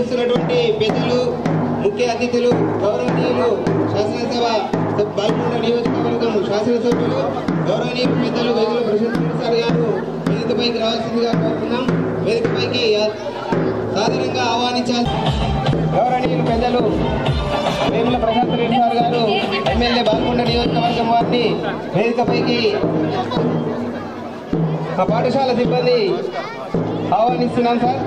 విచ్చేస్తున్నటువంటి పెద్దలు ముఖ్య అతిథులు గౌరవనీయులు శాసనసభ సబ్ బాల్కొండ నియోజకవర్గం శాసనసభ్యులు గౌరవనీయులు పెద్దలు వేగుల ప్రశాంత్ రెడ్డి సార్ గారు వేదికపైకి రావాల్సిందిగా కోరుతున్నాం వేదికపైకి సాధారణంగా ఆహ్వానించాలి గౌరవనీయులు పెద్దలు వేముల ప్రశాంత్ రెడ్డి సార్ గారు ఎమ్మెల్యే బాల్కొండ నియోజకవర్గం వారిని వేదికపైకి మా పాఠశాల సిబ్బంది ఆహ్వానిస్తున్నాం సార్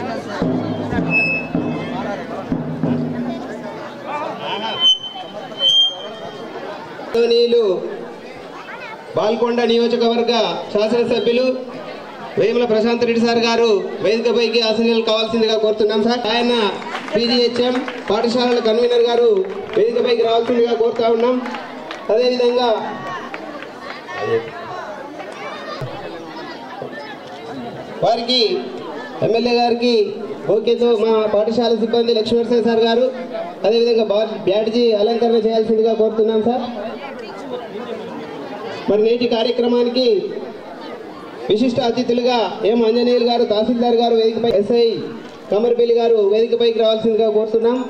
గౌరవనీయులు బాల్కొండ నియోజకవర్గ శాసనసభ్యులు వేముల ప్రశాంత్ రెడ్డి సార్ గారు వేదికపైకి ఆశీనులు కావాల్సిందిగా కోరుతున్నాం సార్ ఆయన పీజీహెచ్ఎం పాఠశాలల కన్వీనర్ గారు వేదికపైకి రావాల్సిందిగా కోరుతా ఉన్నాం అదేవిధంగా వారికి ఎమ్మెల్యే గారికి ఓకేతో మా పాఠశాల సిబ్బంది లక్ష్మీనరసింహ సార్ గారు అదేవిధంగా బా- బ్యాడ్జీ అలంకరణ చేయాల్సిందిగా కోరుతున్నాం సార్ మరి నేటి కార్యక్రమానికి విశిష్ట అతిథులుగా ఎం ఆంజనేయులు గారు తహసీల్దార్ గారు వేదికపై ఎస్ఐ కమర్పల్లి గారు వేదికపైకి రావాల్సిందిగా కోరుతున్నాం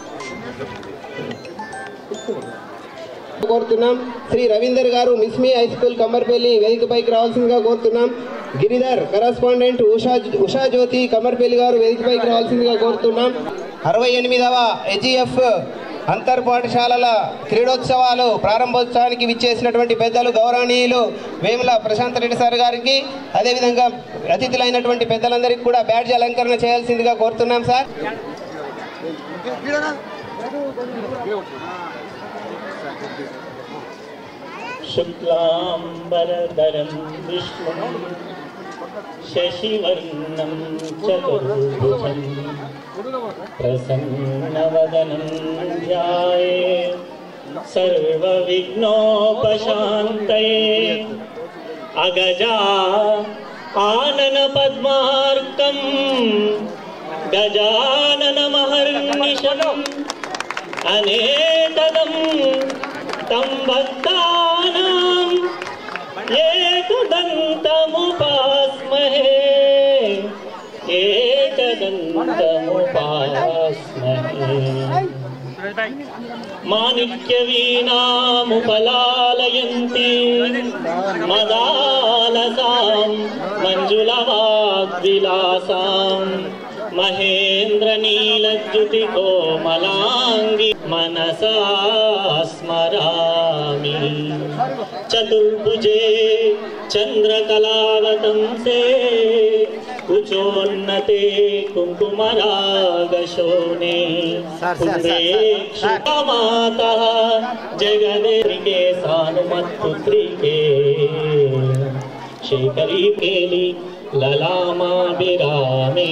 కోరుతున్నాం శ్రీ రవీందర్ గారు మిస్మి హై స్కూల్ కమ్మర్పల్లి వేదికపైకి రావాల్సిందిగా కోరుతున్నాం గిరిధర్ కరస్పాండెంట్ ఉషా ఉషా జ్యోతి కమ్మర్పల్లి గారు వేదికపైకి రావాల్సిందిగా కోరుతున్నాం అరవై ఎనిమిదవ హెచ్ఈఎఫ్ అంతర్ పాఠశాలల క్రీడోత్సవాలు ప్రారంభోత్సవానికి విచ్చేసినటువంటి పెద్దలు గౌరవనీయులు వేముల ప్రశాంత్ రెడ్డి సార్ గారికి అదేవిధంగా అతిథులైనటువంటి పెద్దలందరికీ కూడా బ్యాడ్జ్ అలంకరణ చేయాల్సిందిగా కోరుతున్నాం సార్ शुक्लाम्बरधरं विष्णुं शशिवर्णं चतुर्भुजं प्रसन्नवदनं ध्याये सर्वविघ्नोपशान्तये अगजा आननपद्मार्कं गजाननमहर्निशम् अनेकदं तं भक्तानाम् एकदन्तमुपास्महे एकदन्तमुपास्महे माणिक्यवीणामुपलालयन्ति मदालसां मञ्जुलवाग्विलासां महेन्द्रनीलद्युतिकोमलाङ्गि मनसा स्मरामि चतुर्भुजे चन्द्रकलावतंसे कुचोन्नते कुङ्कुमरागशोने मातः जगदेके सानुमत्पुत्रिके शेखरी केली ललामाभिरामे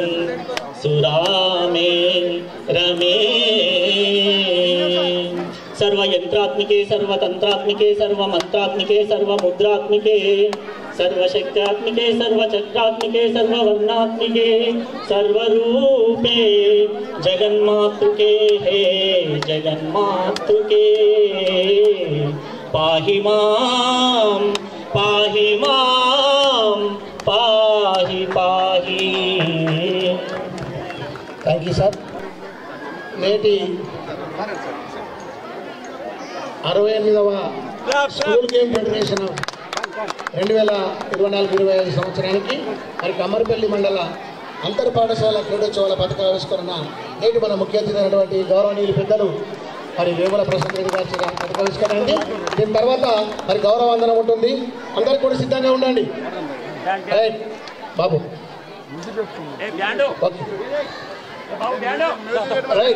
सुरामे रमे सर्वयन्त्रात्मिके सर्वतन्त्रात्मिके सर्वमन्त्रात्मिके सर्वमुद्रात्मिके सर्वशक्त्यात्मिके सर्वचक्रात्मिके सर्ववर्णात्मिके सर्वरूपे जगन्मातृके हे जगन्मातृके पाहि मां पाहि मां पाहि पाहि థ్యాంక్ యూ సార్ నేటి అరవై ఎనిమిదవ స్కూల్ గేమ్ ఫెడరేషన్ రెండు వేల ఇరవై నాలుగు ఇరవై ఐదు సంవత్సరానికి మరి కమ్మరిపల్లి మండల అంతర్ పాఠశాల క్రీడోత్సవాల పథకాల ఆవిష్కరణ నేటి మన ముఖ్య అతిథి అయినటువంటి గౌరవనీయులు పెద్దలు మరి వేముల ప్రసాద్ రెడ్డి గారి చేత పథక ఆవిష్కరణ అండి దీని తర్వాత మరి గౌరవందనం ఉంటుంది అందరికి కూడా సిద్ధంగా ఉండండి రైట్ బాబు ఓకే రైట్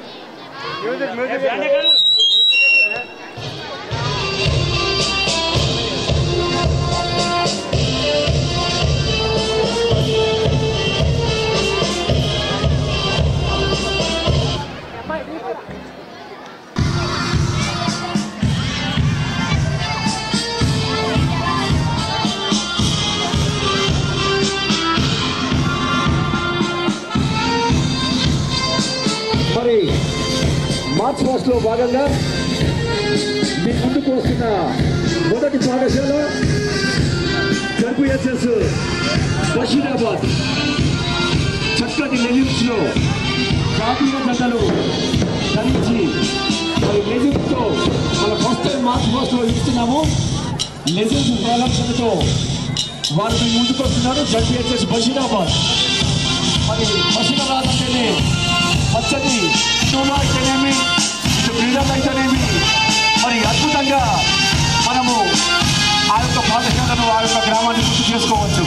మరి మార్చ్ ఫాస్ట్ లో భాగంగా మీ ముందుకు వస్తున్న మొదటి పాఠశాల జడ్పిఎస్ఎస్ బషీరాబాద్ చక్కటి లెలిమ్స్ లో జాతీయ జతలు ధరించి మరి లెజెండ్తో మన ఫస్ట్ టైం మార్చ్ పోస్ట్లో ఇస్తున్నాము లెజెండ్స్ ప్రదర్శనతో వారు మీ ముందుకు వస్తున్నారు జడ్పిహెచ్ఎస్ బషీరాబాద్ మరి బషీరాబాద్ అంటేనే పచ్చని టూలో అయితేనేమి ఇటు క్రీడలు అయితేనేమి మరి అద్భుతంగా మనము ఆ యొక్క పాఠశాలను ఆ యొక్క గ్రామాన్ని గుర్తు చేసుకోవచ్చు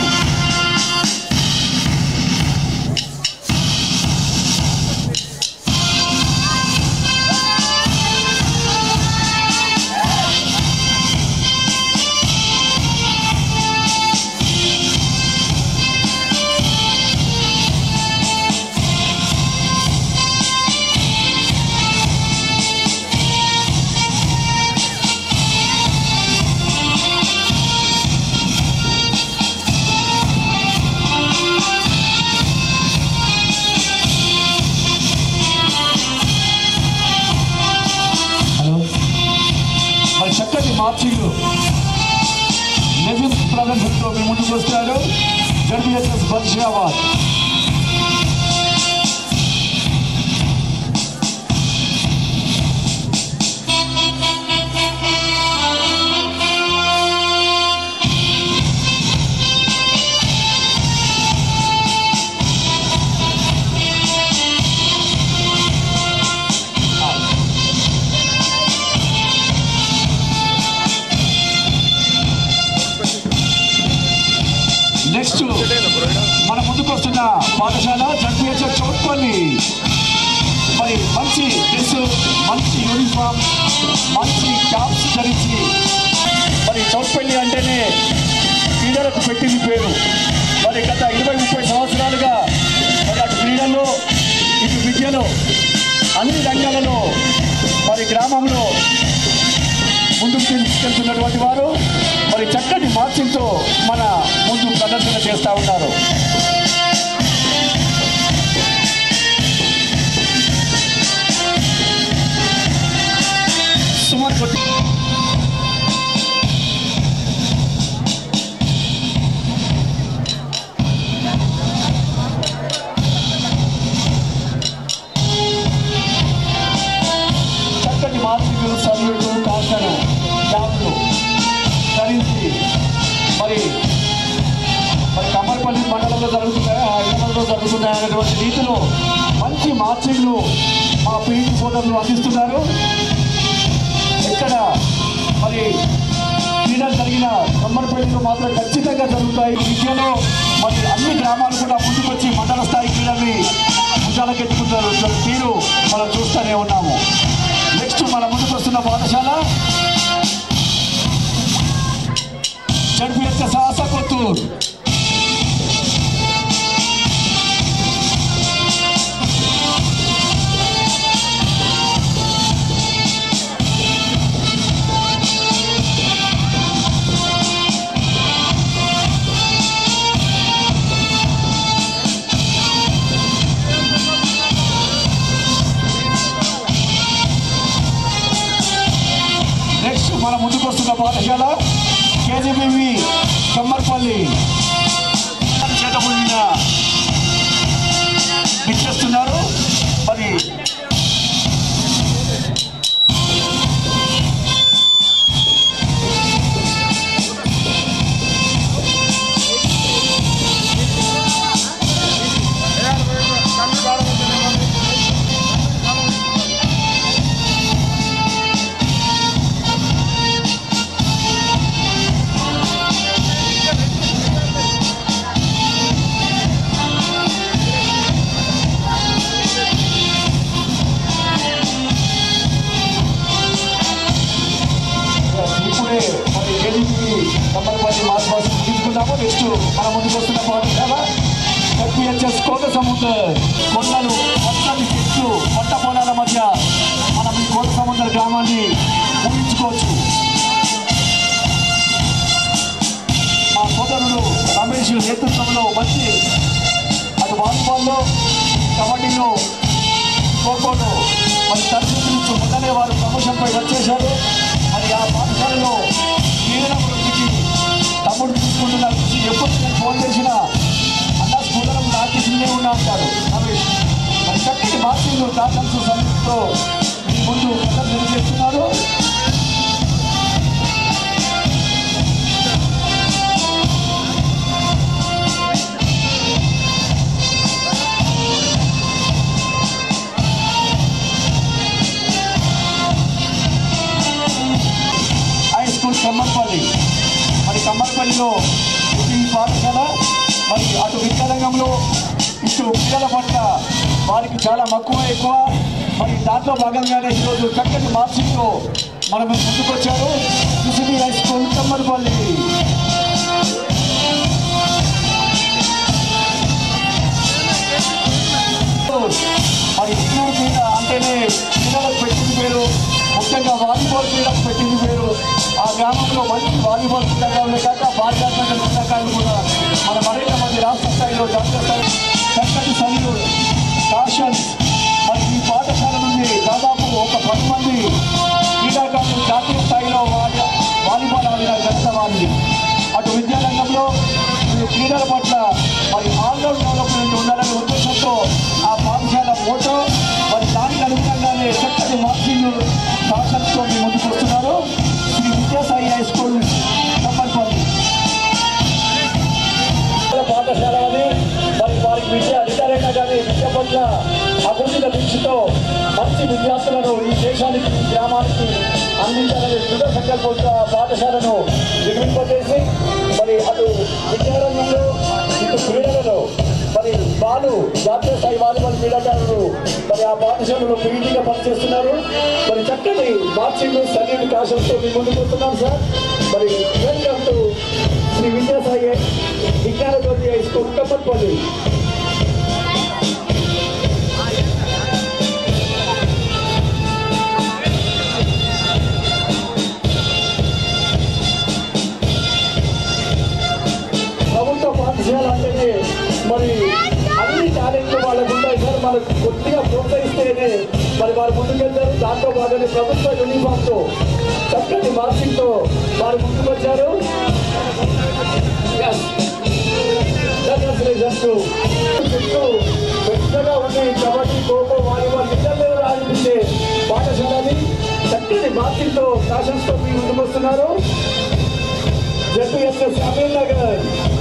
హలో మరి చక్కటి మార్చింగ్ లెజెండ్స్ ప్రదర్శనతో మీ ముందుకు వస్తారు జడ్బిహెచ్ఎస్ బషీరాబాద్ నెక్స్ట్ మన ముందుకు వస్తున్న పాఠశాల జడ్పిహెచ్ఎస్ చౌట్పల్లి మరి మంచి డ్రెస్ మంచి యూనిఫామ్ మంచి క్యాప్స్ ధరించి మరి చౌట్పల్లి అంటేనే క్రీడలకు పెట్టింది పేరు మరి గత ఇరవై ముప్పై సంవత్సరాలుగా మరి అటు క్రీడల్లో ఇటు విద్యలో అన్ని రంగాలలో మరి గ్రామంలో ముందుకు తీసుకెళ్తున్నటువంటి వారు మరి చక్కటి మార్చింగ్తో మన ముందు ప్రదర్శన చేస్తూ ఉన్నారు సుమారు కొద్ది చక్కటి మార్పులు సల్యూటు కాషను క్యాప్లు ధరించి మరి మరి కమ్మరిపల్లి మండలంలో జరుగుతున్నాయి హైదరాబాద్లో జరుగుతున్నాయి అనేటువంటి రీతిలో మంచి మార్చింగ్లు మా పీటీ సోదరులు అందిస్తున్నారు ఇక్కడ మరి క్రీడలు జరిగిన కమ్మరిపల్లిలో మాత్రం ఖచ్చితంగా జరుగుతాయి ఈ విద్యలో మరి అన్ని గ్రామాలు కూడా ముందుకొచ్చి మండల స్థాయి క్రీడల్ని భుజాలకెత్తుకుంటారు తీరు మనం చూస్తూనే ఉన్నాము నెక్స్ట్ మన ముందుకు వస్తున్న పాఠశాల జడ్పిహెచ్ సాహస కొత్తూరు నెక్స్ట్ మన ముందుకు వస్తున్న పాఠశాల కేజీబీవి కమ్మర్పల్లి చేతబడిన ఇచ్చేస్తున్నారు మరి ఇప్పుడే మరి కేజీబీ కమ్మర్పల్లి మాస్ బాస్ తీసుకున్నాము నెక్స్ట్ మన ముందుకు వస్తున్న పాఠశాల ఎఫ్పిహెచ్ఎస్ కోట సముద్ర కొండలు పచ్చని చెట్లు పంట పొలాల మధ్య మనం ఈ కోట సముద్ర గ్రామాన్ని ఊహించుకోవచ్చు మా సోదరుడు రమేష్ నేతృత్వంలో మంచి అటు వాలీబాల్లో కబడ్డీలో ఖోఖోలో మరి తరగతి నుంచి మొన్ననే వారు ప్రమోషన్పై వచ్చేశారు మరి ఆ పాఠశాలలో క్రీడల వృత్తికి తమ్ముడు తీసుకుంటున్న కృషి ఎప్పుడు నేను ఫోన్ చేసినా అన్న స్కూల్లో ఆర్టీసీనే ఉన్నా అంటారు రమేష్ మార్చింగ్ డాక్టర్స్ సమితితో మీ ముందు ప్రదర్శన చేస్తున్నారు హై స్కూల్ కమ్మర్పల్లి మరి కమ్మర్పల్లిలో ఈ పాఠశాల మరి అటు విద్యారంగంలో ఇటు పిల్లల పట్ల వారికి చాలా మక్కువ ఎక్కువ మరి దాంట్లో భాగంగానే ఈరోజు చక్కటి మార్చింగ్తో మనం ముందుకొచ్చారు సిసిబి హై స్కూల్ కమ్మర్పల్లి మరి ఇన్నూరు క్రీడ అంటేనే క్రీడలకు పెట్టింది పేరు ముఖ్యంగా వాలీబాల్ క్రీడకు పెట్టింది పేరు ఆ గ్రామంలో మంచి వాలీబాల్ క్రీడాకారులు కాక బాధ్యాత్మక క్రీడాకారులు కూడా మన మరింత మంది రాష్ట్ర స్థాయిలో జాతీయ స్థాయి చక్కటి సభ్యులు కాషన్ మరి ఈ పాఠశాల నుండి దాదాపు ఒక పది మంది క్రీడాకారులు జాతీయ స్థాయిలో వాలి వాలీబాల్ ఆడిన ఘనత వారిది అటు విద్యారంగంలో ఈ క్రీడల పట్ల మరి ఆల్రౌండ్ డెవలప్మెంట్ ఉండాలనే ఉద్దేశంతో ఆ పాఠశాల ఫోటో మరి దానికి అనుగుణంగానే చక్కటి మార్కింగ్ శాసనతో మీ ముందుకు వస్తున్నారు శ్రీ విద్యాసాయి హై స్కూల్ సంబర్పల్లి పాఠశాల అని మరి వారికి విద్య విద్యారేఖ కానీ విద్య పట్ల అభివృద్ధి దృష్టితో మంచి విద్యార్థులను ఈ దేశానికి ఈ గ్రామానికి అందించాలనే దృఢ సంకల్పంతో ఆ పాఠశాలను నిర్మింపజేసి మరి అటు విద్యారంగంలో ఇటు క్రీడలలో మరి బాలు జాతీయ స్థాయి వాలీబాల్ క్రీడాకారులు మరి ఆ పాఠశాలలో పీఈటీగా పనిచేస్తున్నారు మరి చక్కటి మార్చింగ్ సర్టిఫికేట్ కాషన్తో మీ ముందుకు వస్తున్నాం సార్ మరి వెల్కమ్ టు శ్రీ విద్యాసాయి విజ్ఞాన జ్యోతి హై స్కూల్ కప్పట్పల్లి ప్రభుత్వ పాఠశాల అంటేనే మరి అన్ని టాలెంట్లు వాళ్ళకు ఉంటాయి సార్ మనకు కొద్దిగా ప్రోత్సహిస్తేనే మరి వారు ముందుకెళ్తారు దాంట్లో భాగంగా ప్రభుత్వ యూనిఫామ్తో చక్కటి మార్చింగ్తో వారు ముందుకు వచ్చారు Yes. Congratulations to చుట్టూ పెద్దగా ఉండి కబడ్డీ ఖోఖో వాలీబాల్ ఇద్దరు ఆడిపించే పాఠశాలని చక్కటి మార్చింగ్తో ఫ్యాషన్స్తో మీ ముందుకు వస్తున్నారు జెడ్పీఎస్ఎస్ అమీర్ నగర్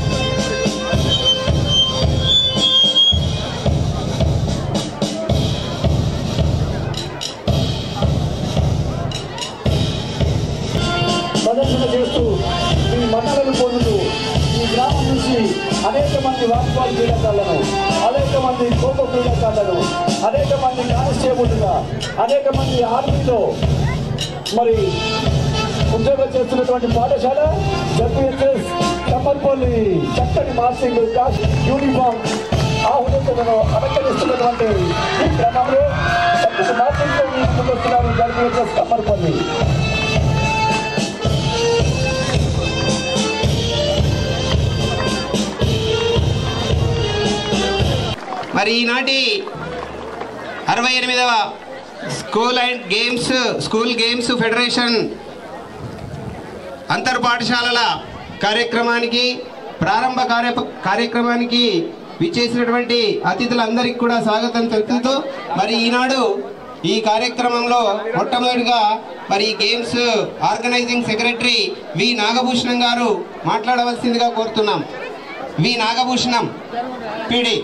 ప్రదర్శన చేస్తూ మీ మండలను పొందుతూ ఈ గ్రామం నుంచి అనేక మంది వాలీబాల్ క్రీడాకారులను అనేక మంది ఖోఖో క్రీడాకారులను అనేక మంది కానిస్టేబుల్గా అనేక మంది ఆర్మీలో మరి ఉద్యోగం చేస్తున్నటువంటి పాఠశాల జడ్పీఎస్ఎస్ కమ్మల్పల్లి చక్కటి మార్చింగ్ క్లాస్ యూనిఫామ్ ఆహ్వానితులను అలంకరిస్తున్నటువంటి ఈ క్రమంలో చక్కటి మార్చింగ్తో ముందుకు వస్తున్నారు జడ్పీఎస్ఎస్ కమ్మల్పల్లి మరి ఈనాటి అరవై ఎనిమిదవ school and games school games federation అంతర్ పాఠశాలల కార్యక్రమానికి ప్రారంభ కార్య కార్యక్రమానికి విచ్చేసినటువంటి అతిథులందరికీ కూడా స్వాగతం తెలుపుతూ మరి ఈనాడు ఈ కార్యక్రమంలో మొట్టమొదటిగా మరి ఈ games organising secretary V Nagabhushanam గారు మాట్లాడవలసిందిగా కోరుతున్నాం వి నాగభూషణం పిడి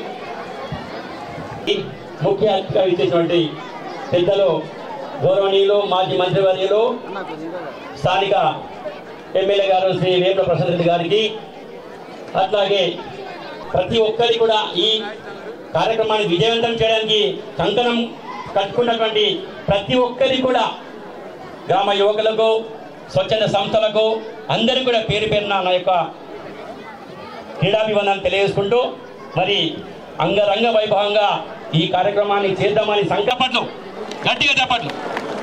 ముఖ్య అతిథిగా ఇచ్చేటువంటి పెద్దలు గౌరవనీయులు మాజీ మంత్రివర్యులు స్థానిక ఎమ్మెల్యే గారు శ్రీ వేముల ప్రసాద్ రెడ్డి గారికి అట్లాగే ప్రతి ఒక్కరి కూడా ఈ కార్యక్రమాన్ని విజయవంతం చేయడానికి కంకణం కట్టుకున్నటువంటి ప్రతి ఒక్కరి కూడా గ్రామ యువకులకు స్వచ్ఛంద సంస్థలకు అందరికీ కూడా పేరు పేరున నా యొక్క క్రీడాభివందనం తెలియజేసుకుంటూ మరి అంగరంగ వైభవంగా ఈ కార్యక్రమాన్ని చేద్దామని సంకల్పట్లు గట్టిగా చెప్పట్లు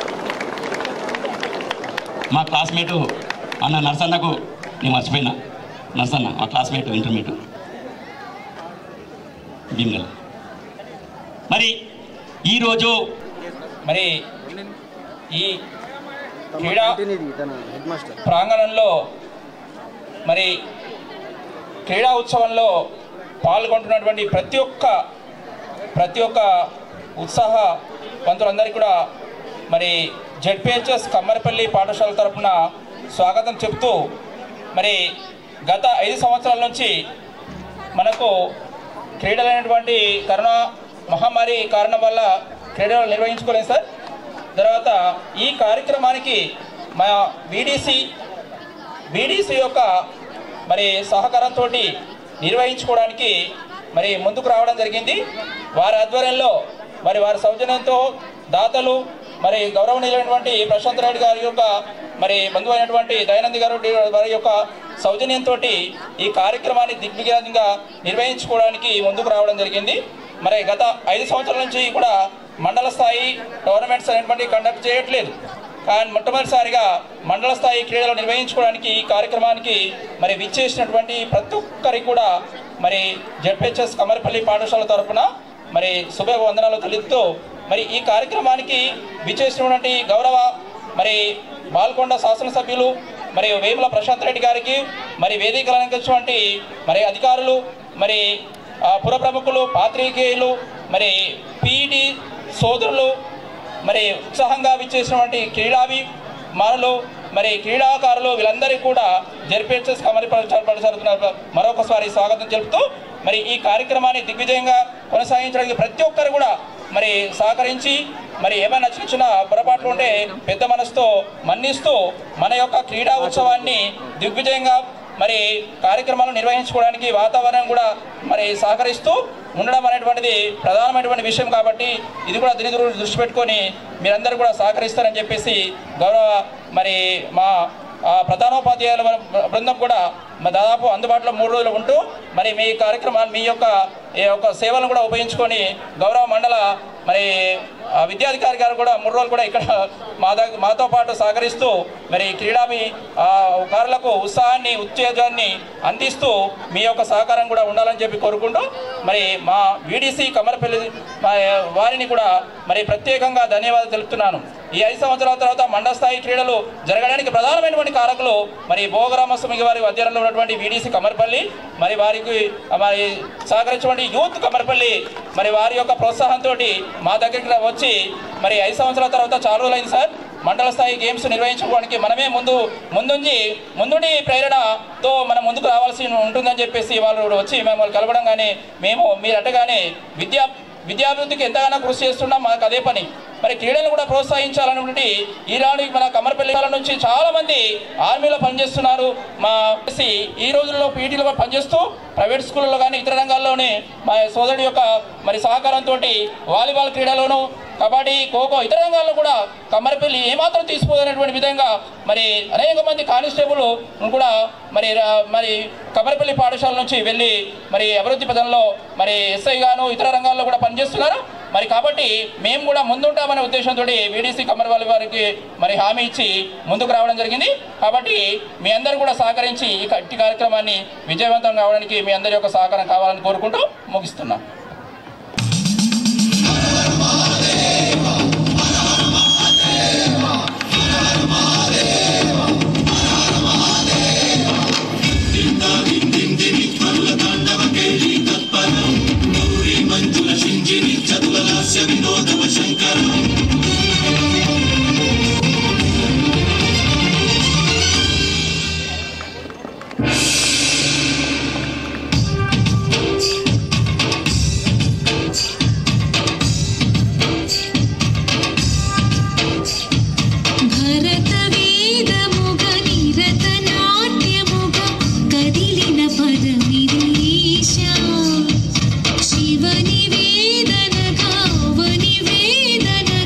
మా క్లాస్మేటు అన్న నర్సన్నకు నేను మర్చిపోయినా నర్సన్న మా క్లాస్మేట్ ఇంటర్మీడియట్ భీమ్గల్ మరి ఈరోజు మరి ఈ క్రీడా ప్రాంగణంలో మరి క్రీడా ఉత్సవంలో పాల్గొంటున్నటువంటి ప్రతి ఒక్క ప్రతి ఒక్క ఉత్సాహవంతులందరికీ కూడా మరి జెడ్పిహెచ్ఎస్ కమ్మరిపల్లి పాఠశాల తరపున స్వాగతం చెప్తూ మరి గత ఐదు సంవత్సరాల నుంచి మనకు క్రీడలైనటువంటి కరోనా మహమ్మారి కారణం వల్ల క్రీడలు నిర్వహించుకోలేదు సార్ తర్వాత ఈ కార్యక్రమానికి మా బీడీసీ బీడీసీ యొక్క మరి సహకారంతో నిర్వహించుకోవడానికి మరి ముందుకు రావడం జరిగింది వారి ఆధ్వర్యంలో మరి వారి సౌజన్యంతో దాతలు మరి గౌరవనీయులైనటువంటి ప్రశాంత్ రెడ్డి గారి యొక్క మరి బంధువు అయినటువంటి దయానంద్ గారు వారి యొక్క సౌజన్యంతో ఈ కార్యక్రమాన్ని దిగ్విజయంగా నిర్వహించుకోవడానికి ముందుకు రావడం జరిగింది మరి గత ఐదు సంవత్సరాల నుంచి కూడా మండల స్థాయి టోర్నమెంట్స్ అనేటువంటి కండక్ట్ చేయట్లేదు కానీ మొట్టమొదటిసారిగా మండల స్థాయి క్రీడలు నిర్వహించుకోవడానికి ఈ కార్యక్రమానికి మరి విచ్చేసినటువంటి ప్రతి ఒక్కరికి కూడా మరి జడ్పిహెచ్ఎస్ కమరపల్లి పాఠశాల తరఫున మరి శుభ వందనాలు తెలుపుతూ మరి ఈ కార్యక్రమానికి విచ్చేసినటువంటి గౌరవ మరి బాల్కొండ శాసనసభ్యులు మరి వేముల ప్రశాంత్ రెడ్డి గారికి మరి వేదికలు అలంకరించినటువంటి మరి అధికారులు మరి ఆ, పుర ప్రముఖులు పాత్రికేయులు మరి పీఈడి సోదరులు మరి ఉత్సాహంగా విచ్చేసినటువంటి క్రీడావి మానలు మరి క్రీడాకారులు వీళ్ళందరికీ కూడా జరిపేర్చేసి కమరి జరుగుతున్న మరొకసారి స్వాగతం తెలుపుతూ మరి ఈ కార్యక్రమాన్ని దిగ్విజయంగా కొనసాగించడానికి ప్రతి ఒక్కరు కూడా మరి సహకరించి మరి ఏమైనా చిన్న చిన్న పొరపాట్లు ఉంటే పెద్ద మనసుతో మన్నిస్తూ మన యొక్క క్రీడా ఉత్సవాన్ని దిగ్విజయంగా మరి కార్యక్రమాలు నిర్వహించుకోవడానికి వాతావరణం కూడా మరి సహకరిస్తూ ఉండడం అనేటువంటిది ప్రధానమైనటువంటి విషయం కాబట్టి ఇది కూడా దీని గురించి దృష్టి పెట్టుకొని మీరందరూ కూడా సహకరిస్తారని చెప్పేసి గౌరవ మరి మా ఆ, ప్రధానోపాధ్యాయుల బృందం కూడా మరి దాదాపు అందుబాటులో మూడు రోజులు ఉంటూ మరి మీ కార్యక్రమాన్ని మీ యొక్క ఈ యొక్క సేవలను కూడా ఉపయోగించుకొని గౌరవ మండల మరి ఆ, విద్యాధికారి గారు కూడా మూడు రోజులు కూడా ఇక్కడ మా దగ్గ మాతో పాటు సహకరిస్తూ మరి క్రీడామి ఆ, కారులకు ఉత్సాహాన్ని ఉత్తేజాన్ని అందిస్తూ మీ యొక్క సహకారం కూడా ఉండాలని చెప్పి కోరుకుంటూ మరి మా వీడీసీ కమరపల్లి మా వారిని కూడా మరి ప్రత్యేకంగా ధన్యవాదాలు తెలుపుతున్నాను ఈ ఐదు సంవత్సరాల తర్వాత మండల స్థాయి క్రీడలు జరగడానికి ప్రధానమైనటువంటి కారకులు మరి భోగరామస్వామి వారి అధ్యయనంలో ఉన్నటువంటి వీడీసీ కమర్పల్లి మరి వారికి మరి సహకరించినటువంటి యూత్ కమర్పల్లి మరి వారి యొక్క ప్రోత్సాహంతో మా దగ్గరికి వచ్చి మరి ఐదు సంవత్సరాల తర్వాత చాలా రోజులైంది సార్ మండల స్థాయి గేమ్స్ నిర్వహించుకోవడానికి మనమే ముందు ముందుండి ముందుండి ప్రేరణతో మనం ముందుకు రావాల్సి ఉంటుందని చెప్పేసి వాళ్ళు వచ్చి మిమ్మల్ని కలవడం కానీ మేము మీరు అట్టగానే విద్యా విద్యాభివృద్ధికి ఎంతగానో కృషి చేస్తున్నాం మాకు అదే పని మరి క్రీడలు కూడా ప్రోత్సహించాలనేటువంటి ఈనాడు మన కమరపల్లి వాళ్ళ నుంచి చాలా మంది ఆర్మీలో పనిచేస్తున్నారు మా ఎస్సీ ఈ రోజుల్లో పీటీలో పనిచేస్తూ ప్రైవేట్ స్కూళ్ళలో కానీ ఇతర రంగాల్లోనే మా సోదరుడి యొక్క మరి సహకారంతో వాలీబాల్ క్రీడలోను కబడ్డీ ఖోఖో ఇతర రంగాల్లో కూడా కమ్మరిపల్లి ఏమాత్రం తీసిపోదనేటువంటి విధంగా మరి అనేక మంది కానిస్టేబుల్ కూడా మరి రా- మరి కమ్మరిపల్లి పాఠశాల నుంచి వెళ్ళి మరి అభివృద్ధి పదంలో మరి ఎస్ఐ గాను ఇతర రంగాల్లో కూడా పనిచేస్తున్నారు మరి కాబట్టి మేము కూడా ముందుంటామనే ఉద్దేశంతో వీడీసీ కమ్మరిపల్లి వారికి మరి హామీ ఇచ్చి ముందుకు రావడం జరిగింది కాబట్టి మీ అందరూ కూడా సహకరించి ఈ కట్టి కార్యక్రమాన్ని విజయవంతం కావడానికి మీ అందరి యొక్క సహకారం కావాలని కోరుకుంటూ ముగిస్తున్నాం భరతవేదముగ నిరతనాట్యముగ కదిలిన పదమిదీశా శివ నివేదనగా అవనివేదనగా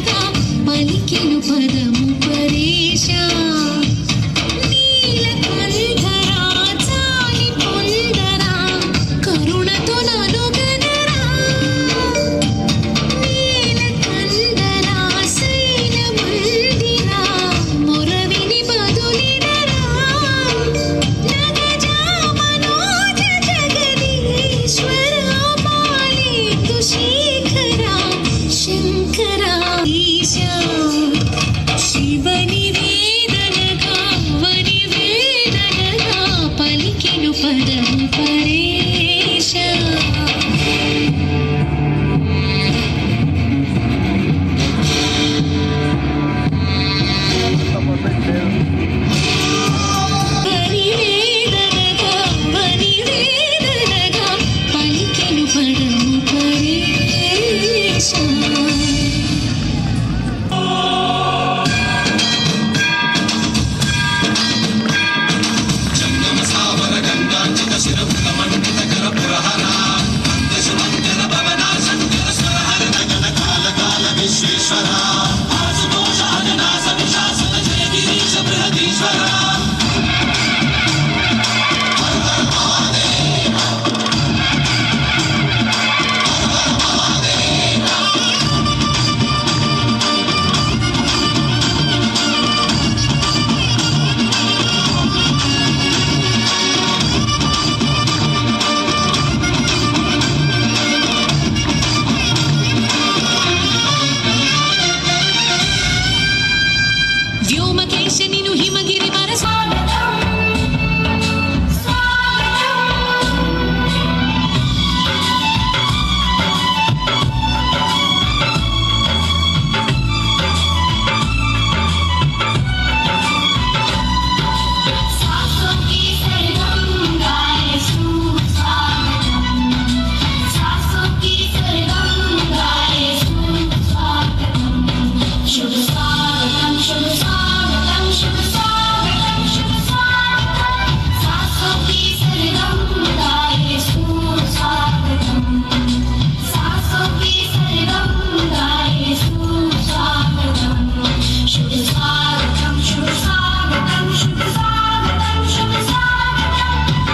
వ్యోమకేశనిను హిమగిరి వర స్వాగతం స్వాగతం सासों की सरगम गाए सुस्वागतम सासों की सरगम गाए सुस्वागतम शुभ स्वागतम शुभ स्वागतम शुभ स्वागतम शुभ स्वागतम सासों की सरगम गाए सुस्वागतम सासों की सरगम गाए सुस्वागतम शुभ स्वागतम शुभ स्वागतम शुभ स्वागतम शुभ स्वागतम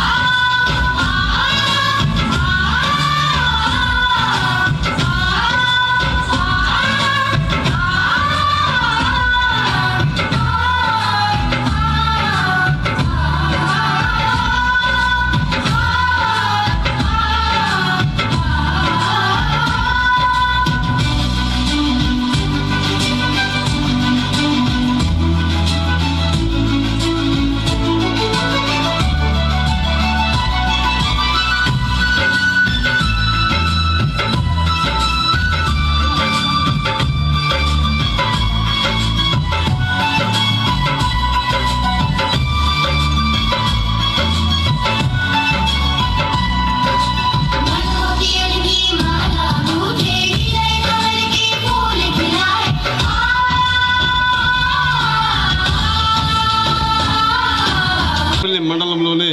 मनोदियल की माला मुझे गिरे कमल के फूल खिलाए పల్లి మండలంలోనే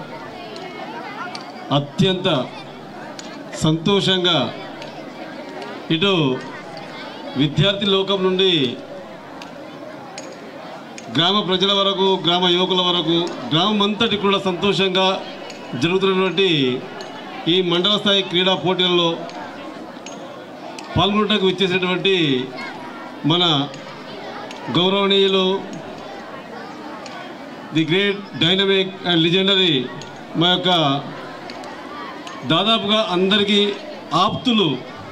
అత్యంత సంతోషంగా ఇటు విద్యార్థి లోకం నుండి గ్రామ ప్రజల వరకు గ్రామ యువకుల వరకు గ్రామం అంతటి కూడా సంతోషంగా జరుగుతున్నటువంటి ఈ మండల స్థాయి క్రీడా పోటీలలో పాల్గొనడానికి వచ్చేసినటువంటి మన గౌరవనీయులు the great dynamic and legendary మా యొక్క దాదాపుగా అందరికీ ఆప్తులు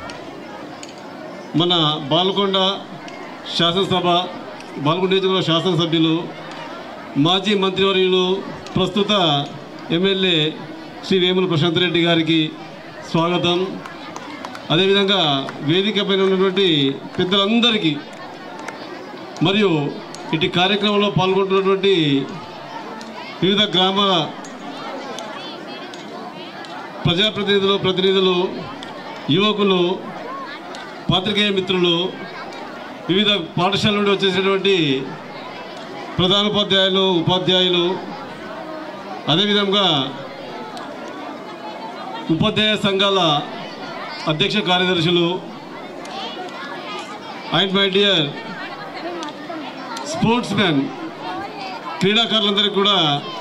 మన బాల్కొండ శాసనసభ బాల్కొండ నియోజకవర్గ శాసనసభ్యులు మాజీ మంత్రివర్యులు ప్రస్తుత ఎమ్మెల్యే శ్రీ వేముల ప్రశాంత్ రెడ్డి గారికి స్వాగతం అదేవిధంగా వేదిక పైన ఉన్నటువంటి పెద్దలందరికీ మరియు ఇటు కార్యక్రమంలో పాల్గొంటున్నటువంటి వివిధ గ్రామ ప్రజాప్రతినిధులు ప్రతినిధులు యువకులు పాత్రికేయ మిత్రులు వివిధ పాఠశాల నుండి వచ్చేసినటువంటి ప్రధానోపాధ్యాయులు ఉపాధ్యాయులు అదేవిధంగా ఉపాధ్యాయ సంఘాల అధ్యక్ష కార్యదర్శులు and my dear sportsman క్రీడాకారులందరికీ కూడా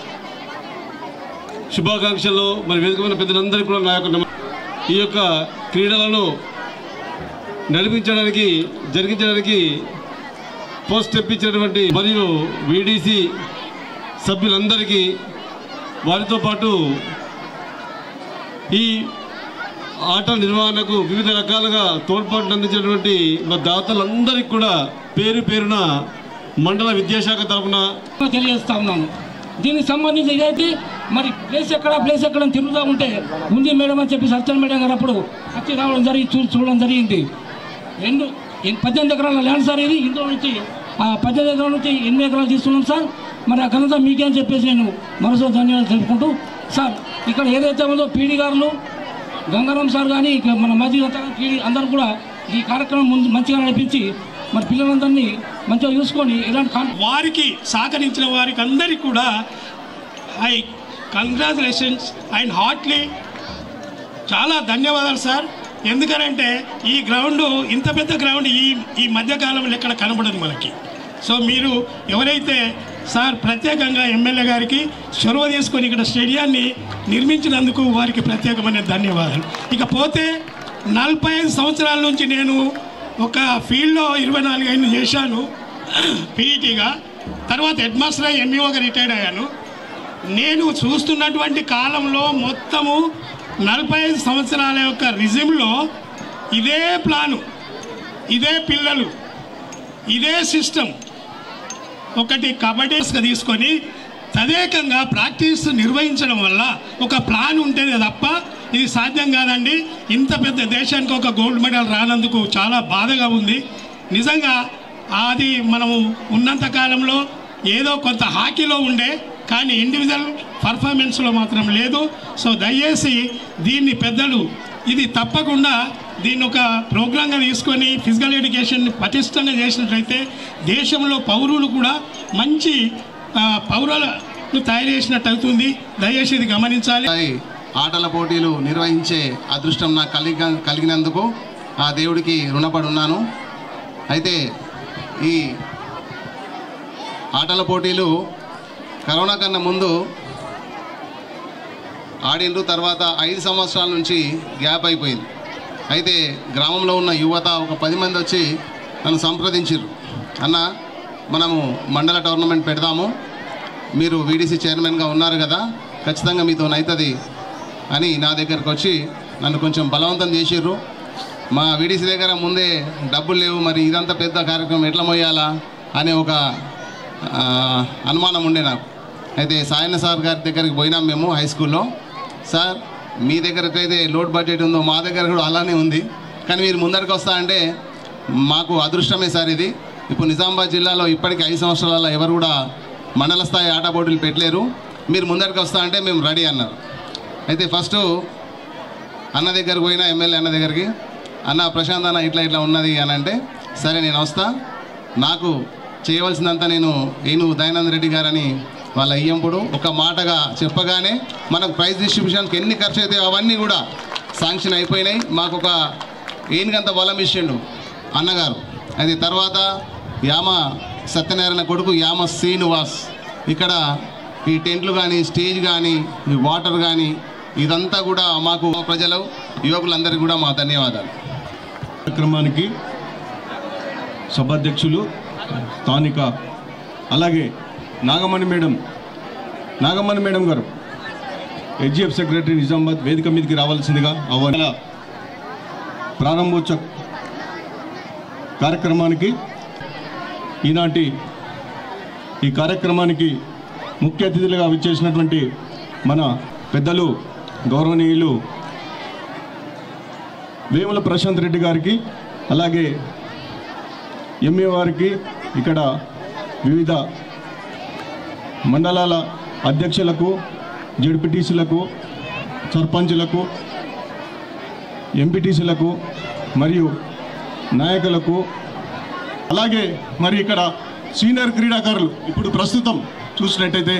శుభాకాంక్షలు మరి వేదికమైన పెద్దలందరికీ కూడా నా యొక్క నమ- ఈ యొక్క క్రీడలను నడిపించడానికి జరిగించడానికి ఫస్ట్ స్టెప్ ఇచ్చినటువంటి మరియు వీడీసీ సభ్యులందరికీ వారితో పాటు ఈ ఆట నిర్వహణకు వివిధ రకాలుగా తోడ్పాటును అందించినటువంటి మా దాతలందరికీ కూడా పేరు పేరున మండల విద్యాశాఖ తరఫున తెలియజేస్తా ఉన్నాను దీనికి సంబంధించి ఇదైతే మరి ప్లేస్ ఎక్కడ ప్లేస్ ఎక్కడ అని తిరుగుతూ ఉంటే ఉంది మేడం అని చెప్పి సత్యం మేడం గారు అప్పుడు వచ్చి రావడం జరిగి చూ చూడడం జరిగింది రెండు ఎన్- పద్దెనిమిది ఎకరాల ల్యాండ్ సార్ ఇది ఇందులో నుంచి ఆ పద్దెనిమిది ఎకరాల నుంచి ఎనిమిది ఎకరాలు తీసుకున్నాం సార్ మరి ఆ ఘనత మీకే అని చెప్పేసి నేను మరోసారి ధన్యవాదాలు తెలుపుకుంటూ సార్ ఇక్కడ ఏదైతే ఉందో పీడీ గారులు గంగారాం సార్ కానీ ఇక మన మాజీ పీడీ అందరూ కూడా ఈ కార్యక్రమం ముందు మంచిగా నడిపించి మరి పిల్లలందరినీ మంచిగా చూసుకొని ఇలాంటి కాన్ వారికి సహకరించిన వారికి అందరికీ కూడా ఐ కంగ్రాచులేషన్స్ అండ్ హార్ట్లీ చాలా ధన్యవాదాలు సార్ ఎందుకనంటే ఈ గ్రౌండ్ ఇంత పెద్ద గ్రౌండ్ ఈ ఈ మధ్యకాలంలో ఎక్కడ కనబడదు మనకి సో మీరు ఎవరైతే సార్ ప్రత్యేకంగా ఎమ్మెల్యే గారికి చొరవ తీసుకొని ఇక్కడ స్టేడియాన్ని నిర్మించినందుకు వారికి ప్రత్యేకమైన ధన్యవాదాలు ఇక పోతే నలభై ఐదు సంవత్సరాల నుంచి నేను ఒక ఫీల్డ్లో ఇరవై నాలుగు ఐదు చేశాను పీఈటీగా తర్వాత హెడ్ మాస్టర్ అయ్యి ఎంఈఓగా రిటైర్డ్ అయ్యాను నేను చూస్తున్నటువంటి కాలంలో మొత్తము నలభై ఐదు సంవత్సరాల యొక్క రిజిమ్లో ఇదే ప్లాను ఇదే పిల్లలు ఇదే సిస్టమ్ ఒకటి కబడ్డీస్గా తీసుకొని తదేకంగా ప్రాక్టీస్ నిర్వహించడం వల్ల ఒక ప్లాన్ ఉంటేనే తప్ప ఇది సాధ్యం కాదండి ఇంత పెద్ద దేశానికి ఒక గోల్డ్ మెడల్ రానందుకు చాలా బాధగా ఉంది నిజంగా అది మనము ఉన్నంత కాలంలో ఏదో కొంత హాకీలో ఉండే కానీ ఇండివిజువల్ పర్ఫార్మెన్స్లో మాత్రం లేదు సో దయచేసి దీన్ని పెద్దలు ఇది తప్పకుండా దీన్ని ఒక ప్రోగ్రాంగా తీసుకొని ఫిజికల్ ఎడ్యుకేషన్ పటిష్టంగా చేసినట్లయితే దేశంలో పౌరులు కూడా మంచి ఆ, పౌరులను తయారు చేసినట్టు అవుతుంది దయచేసి ఇది గమనించాలి ఆటల పోటీలు నిర్వహించే అదృష్టం నాకు కలిగ కలిగినందుకు ఆ దేవుడికి రుణపడి ఉన్నాను అయితే ఈ ఆటల పోటీలు కరోనా కన్నా ముందు ఆడిండ్రు తర్వాత ఐదు సంవత్సరాల నుంచి గ్యాప్ అయిపోయింది అయితే గ్రామంలో ఉన్న యువత ఒక పది మంది వచ్చి నన్ను సంప్రదించారు అన్న మనము మండల టోర్నమెంట్ పెడదాము మీరు వీడీసీ చైర్మన్గా ఉన్నారు కదా ఖచ్చితంగా మీతో అవుతుంది అని నా దగ్గరకు వచ్చి నన్ను కొంచెం బలవంతం చేసిర్రు మా వీడీసీ దగ్గర ముందే డబ్బులు లేవు మరి ఇదంతా పెద్ద కార్యక్రమం ఎట్లా మోయాలా అనే ఒక ఆ, అనుమానం ఉండే నాకు అయితే సాయన్న సార్ గారి దగ్గరికి పోయినాం మేము హై స్కూల్లో సార్ మీ దగ్గర ఎట్లయితే లోడ్ బడ్జెట్ ఉందో మా దగ్గర కూడా అలానే ఉంది కానీ మీరు ముందరికి వస్తా అంటే మాకు అదృష్టమే సార్ ఇది ఇప్పుడు నిజామాబాద్ జిల్లాలో ఇప్పటికీ ఐదు సంవత్సరాల ఎవరు కూడా మండల స్థాయి ఆట పోటీలు పెట్టలేరు మీరు ముందరికి వస్తా అంటే మేము రెడీ అన్నారు అయితే ఫస్ట్ అన్న దగ్గరికి పోయినా ఎమ్మెల్యే అన్న దగ్గరికి అన్న ప్రశాంత్ అన్న ఇట్లా ఇట్లా ఉన్నది అని అంటే సరే నేను వస్తా నాకు చేయవలసిందంతా నేను ఏను దయానంద రెడ్డి గారని వాళ్ళ అయ్యంపుడు ఒక మాటగా చెప్పగానే మనకు ప్రైజ్ డిస్ట్రిబ్యూషన్కి ఎన్ని ఖర్చు అయితే అవన్నీ కూడా శాంక్షన్ అయిపోయినాయి మాకు ఒక ఏనుగంత బలం ఇచ్చిండు అన్నగారు అది తర్వాత యామ సత్యనారాయణ కొడుకు యామ శ్రీనివాస్ ఇక్కడ ఈ టెంట్లు కానీ స్టేజ్ కానీ ఈ వాటర్ కానీ ఇదంతా కూడా మాకు ప్రజలు యువకులందరికీ కూడా మా ధన్యవాదాలు కార్యక్రమానికి సభాధ్యక్షులు స్థానిక అలాగే నాగమణి మేడం నాగమణి మేడం గారు హెచ్జిఎఫ్ సెక్రటరీ నిజామాబాద్ వేదిక మీదకి రావాల్సిందిగా అవ్వాలి ప్రారంభోత్సవ కార్యక్రమానికి ఈనాటి ఈ కార్యక్రమానికి ముఖ్య అతిథులుగా విచ్చేసినటువంటి మన పెద్దలు గౌరవనీయులు వేముల ప్రశాంత్ రెడ్డి గారికి అలాగే ఎంఏ వారికి ఇక్కడ వివిధ మండలాల అధ్యక్షులకు జడ్పీటీసీలకు సర్పంచులకు ఎంపీటీసీలకు మరియు నాయకులకు అలాగే మరి ఇక్కడ సీనియర్ క్రీడాకారులు ఇప్పుడు ప్రస్తుతం చూసినట్టయితే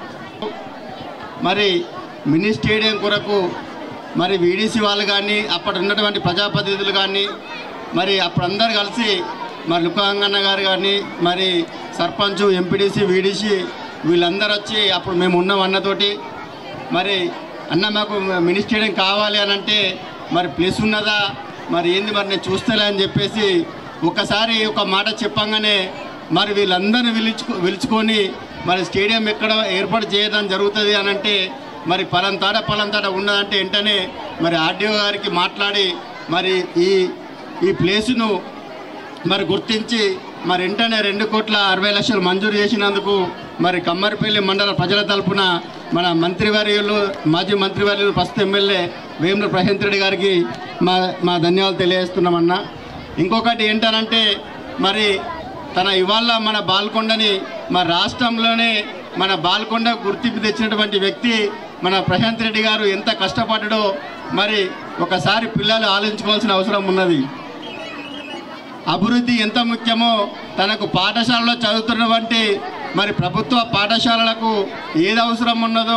మరి మినీ స్టేడియం కొరకు మరి వీడీసీ వాళ్ళు కానీ అప్పటి ఉన్నటువంటి ప్రజాప్రతినిధులు కానీ మరి అప్పుడు అందరు కలిసి మరి లుకాంగన్న గారు కానీ మరి సర్పంచ్ ఎంపీడీసీ వీడీసీ వీళ్ళందరూ వచ్చి అప్పుడు మేము ఉన్నాం అన్నతోటి మరి అన్న మాకు మినీ స్టేడియం కావాలి అని అంటే మరి ప్లేస్ ఉన్నదా మరి ఏంది మరి నేను చూస్తలే అని చెప్పేసి ఒకసారి ఒక మాట చెప్పంగానే మరి వీళ్ళందరినీ పిలుచుకు పిలుచుకొని మరి స్టేడియం ఎక్కడ ఏర్పాటు చేయడం జరుగుతుంది అని అంటే మరి పలంతాడ పలంతాడ ఉన్నదంటే వెంటనే మరి ఆర్డీఓ గారికి మాట్లాడి మరి ఈ ఈ ప్లేసును మరి గుర్తించి మరి వెంటనే రెండు కోట్ల అరవై లక్షలు మంజూరు చేసినందుకు మరి కమ్మరిపల్లి మండల ప్రజల తరపున మన మంత్రివర్యులు మాజీ మంత్రివర్యులు ప్రస్తుత ఎమ్మెల్యే వేముల ప్రశాంత్ రెడ్డి గారికి మా మా ధన్యవాదాలు తెలియజేస్తున్నామన్నా ఇంకొకటి ఏంటనంటే మరి తన ఇవాళ మన బాల్కొండని మన రాష్ట్రంలోనే మన బాల్కొండ గుర్తింపు తెచ్చినటువంటి వ్యక్తి మన ప్రశాంత్ రెడ్డి గారు ఎంత కష్టపడ్డాడో మరి ఒకసారి పిల్లలు ఆలోచించుకోవాల్సిన అవసరం ఉన్నది అభివృద్ధి ఎంత ముఖ్యమో తనకు పాఠశాలలో చదువుతున్నటువంటి మరి ప్రభుత్వ పాఠశాలలకు ఏది అవసరం ఉన్నదో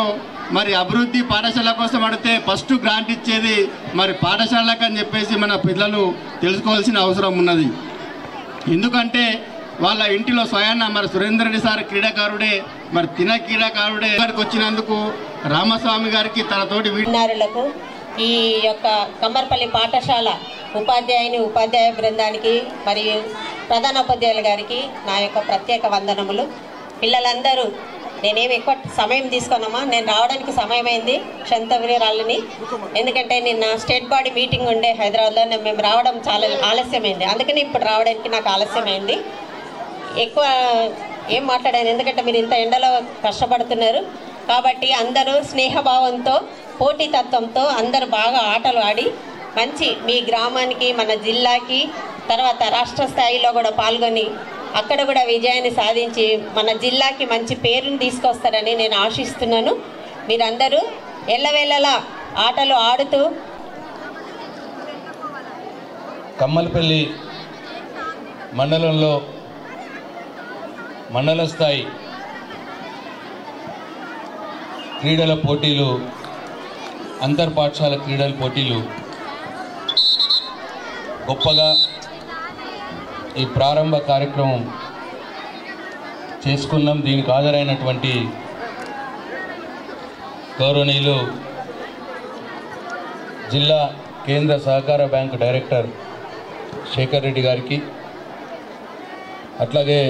మరి అభివృద్ధి పాఠశాల కోసం అడిగితే ఫస్ట్ గ్రాంట్ ఇచ్చేది మరి పాఠశాలకు అని చెప్పేసి మన పిల్లలు తెలుసుకోవాల్సిన అవసరం ఉన్నది ఎందుకంటే వాళ్ళ ఇంటిలో స్వయాన మరి సురేందర్ రెడ్డి సార్ క్రీడాకారుడే మరి తిన క్రీడాకారుడే ఇక్కడికి వచ్చినందుకు రామస్వామి గారికి తన తోటి వీ- చిన్నారులకు ఈ యొక్క కమ్మర్పల్లి పాఠశాల ఉపాధ్యాయుని ఉపాధ్యాయ బృందానికి మరియు ప్రధానోపాధ్యాయుల గారికి నా యొక్క ప్రత్యేక వందనములు పిల్లలందరూ నేనేమి ఎక్కువ సమయం తీసుకున్నామా నేను రావడానికి సమయమైంది క్షంతవీరాలని ఎందుకంటే నిన్న స్టేట్ బాడీ మీటింగ్ ఉండే హైదరాబాద్లో నేను- మేము రావడం చాలా ఆలస్యమైంది అందుకని ఇప్పుడు రావడానికి నాకు ఆలస్యమైంది ఎక్కువ ఏం మాట్లాడాను ఎందుకంటే మీరు ఇంత ఎండలో కష్టపడుతున్నారు కాబట్టి అందరూ స్నేహభావంతో పోటీతత్వంతో అందరూ బాగా ఆటలు ఆడి మంచి మీ గ్రామానికి మన జిల్లాకి తర్వాత రాష్ట్ర స్థాయిలో కూడా పాల్గొని అక్కడ కూడా విజయాన్ని సాధించి మన జిల్లాకి మంచి పేరుని తీసుకొస్తారని నేను ఆశిస్తున్నాను మీరందరూ ఎల్లవేళలా ఆటలు ఆడుతూ కమ్మలపల్లి మండలంలో మండల స్థాయి క్రీడల పోటీలు అంతర్ పాఠశాల క్రీడల పోటీలు గొప్పగా ఈ ప్రారంభ కార్యక్రమం చేసుకున్నాం దీనికి హాజరైనటువంటి గౌరవనీయులు జిల్లా కేంద్ర సహకార బ్యాంకు డైరెక్టర్ శేఖర్ రెడ్డి గారికి అట్లాగే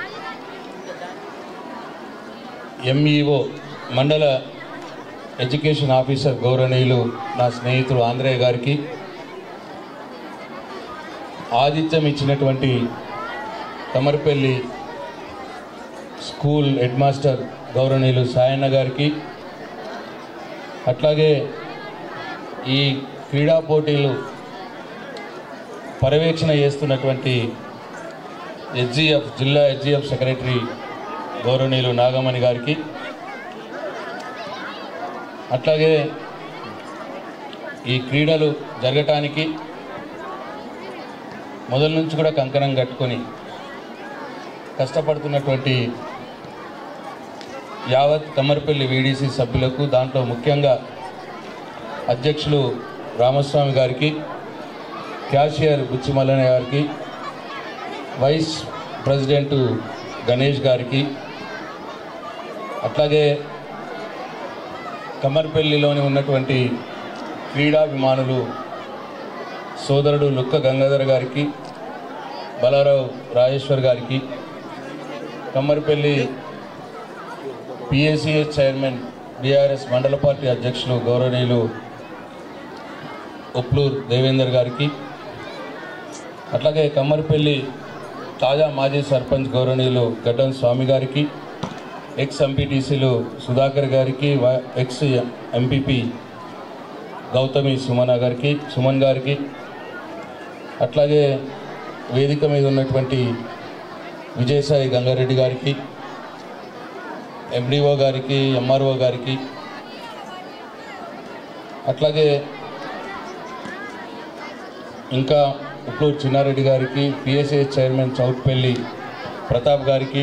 ఎంఈఓ మండల ఎడ్యుకేషన్ ఆఫీసర్ గౌరవనీయులు నా స్నేహితుడు ఆంధ్రయ్య గారికి ఆతిథ్యం ఇచ్చినటువంటి కమర్పల్లి స్కూల్ హెడ్ మాస్టర్ గౌరవనీయులు సాయన్న గారికి అట్లాగే ఈ క్రీడా పోటీలు పర్యవేక్షణ చేస్తున్నటువంటి హెచ్జిఎఫ్ జిల్లా హెచ్జిఎఫ్ సెక్రటరీ గౌరవనీయులు నాగమణి గారికి అట్లాగే ఈ క్రీడలు జరగటానికి మొదల నుంచి కూడా కంకణం కట్టుకొని కష్టపడుతున్నటువంటి యావత్ కమ్మరిపల్లి వీడీసీ సభ్యులకు దాంట్లో ముఖ్యంగా అధ్యక్షులు రామస్వామి గారికి క్యాషియర్ బుచ్చిమల్లన్న గారికి వైస్ ప్రెసిడెంట్ గణేష్ గారికి అట్లాగే కమ్మర్పల్లిలోని ఉన్నటువంటి క్రీడాభిమానులు సోదరుడు లుక్క గంగాధర్ గారికి బలారావు రాజేశ్వర్ గారికి కమ్మరిపల్లి పిఎస్సిఎస్ చైర్మన్ బీఆర్ఎస్ మండల పార్టీ అధ్యక్షులు గౌరవనీయులు ఉప్లూర్ దేవేందర్ గారికి అట్లాగే కమ్మరిపల్లి తాజా మాజీ సర్పంచ్ గౌరవనీయులు గడ్డం స్వామి గారికి ఎక్స్ ఎంపీటీసీలు సుధాకర్ గారికి వ- ఎక్స్ ఎంపీపీ గౌతమి సుమన గారికి సుమన్ గారికి అట్లాగే వేదిక మీద ఉన్నటువంటి విజయసాయి గంగారెడ్డి గారికి ఎండిఓ గారికి ఎంఆర్ఓ గారికి అట్లాగే ఇంకా ఉప్లూరు చిన్నారెడ్డి గారికి పిఎస్ఏ చైర్మన్ చౌట్పల్లి ప్రతాప్ గారికి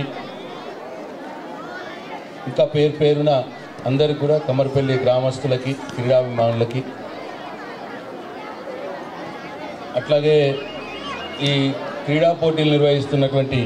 ఇంకా పేరు పేరున అందరికి కూడా కమర్పల్లి గ్రామస్తులకి క్రీడాభిమానులకి అట్లాగే ఈ క్రీడా పోటీలు నిర్వహిస్తున్నటువంటి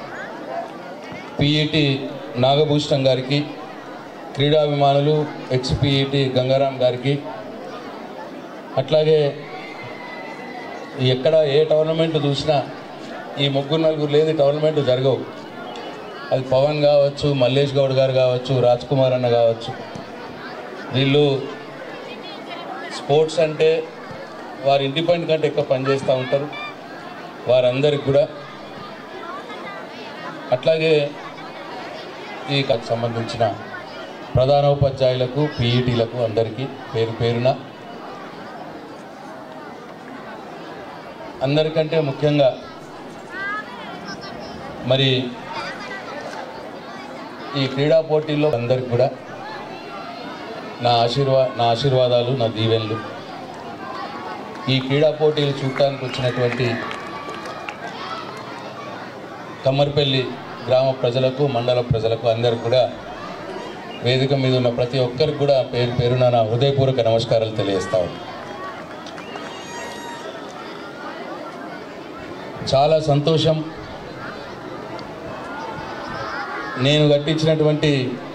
పిఈటి నాగభూషణం గారికి క్రీడాభిమానులు ఎక్స్ పిఈటి గంగారాం గారికి అట్లాగే ఎక్కడ ఏ టోర్నమెంట్ చూసినా ఈ ముగ్గురు నలుగురు లేని టోర్నమెంట్ జరగవు అది పవన్ కావచ్చు మల్లేష్ గౌడ్ గారు కావచ్చు రాజ్ కుమార్ అన్న కావచ్చు వీళ్ళు స్పోర్ట్స్ అంటే వారు ఇండిపెండెంట్ కంటే ఎక్కువ పనిచేస్తూ ఉంటారు వారందరికి కూడా అట్లాగే ఈ కథకు సంబంధించిన ప్రధానోపాధ్యాయులకు పీఈటీలకు అందరికీ పేరు పేరున అందరికంటే ముఖ్యంగా మరి ఈ క్రీడా పోటీల్లో అందరికి కూడా నా ఆశీర్వా నా ఆశీర్వాదాలు నా దీవెనలు ఈ క్రీడా పోటీలు చూడటానికి వచ్చినటువంటి కమ్మరిపల్లి గ్రామ ప్రజలకు మండల ప్రజలకు అందరికి కూడా వేదిక మీద ఉన్న ప్రతి ఒక్కరికి కూడా పేరు పేరున నా హృదయపూర్వక నమస్కారాలు తెలియజేస్తా ఉన్నాను. చాలా సంతోషం నేను కట్టించినటువంటి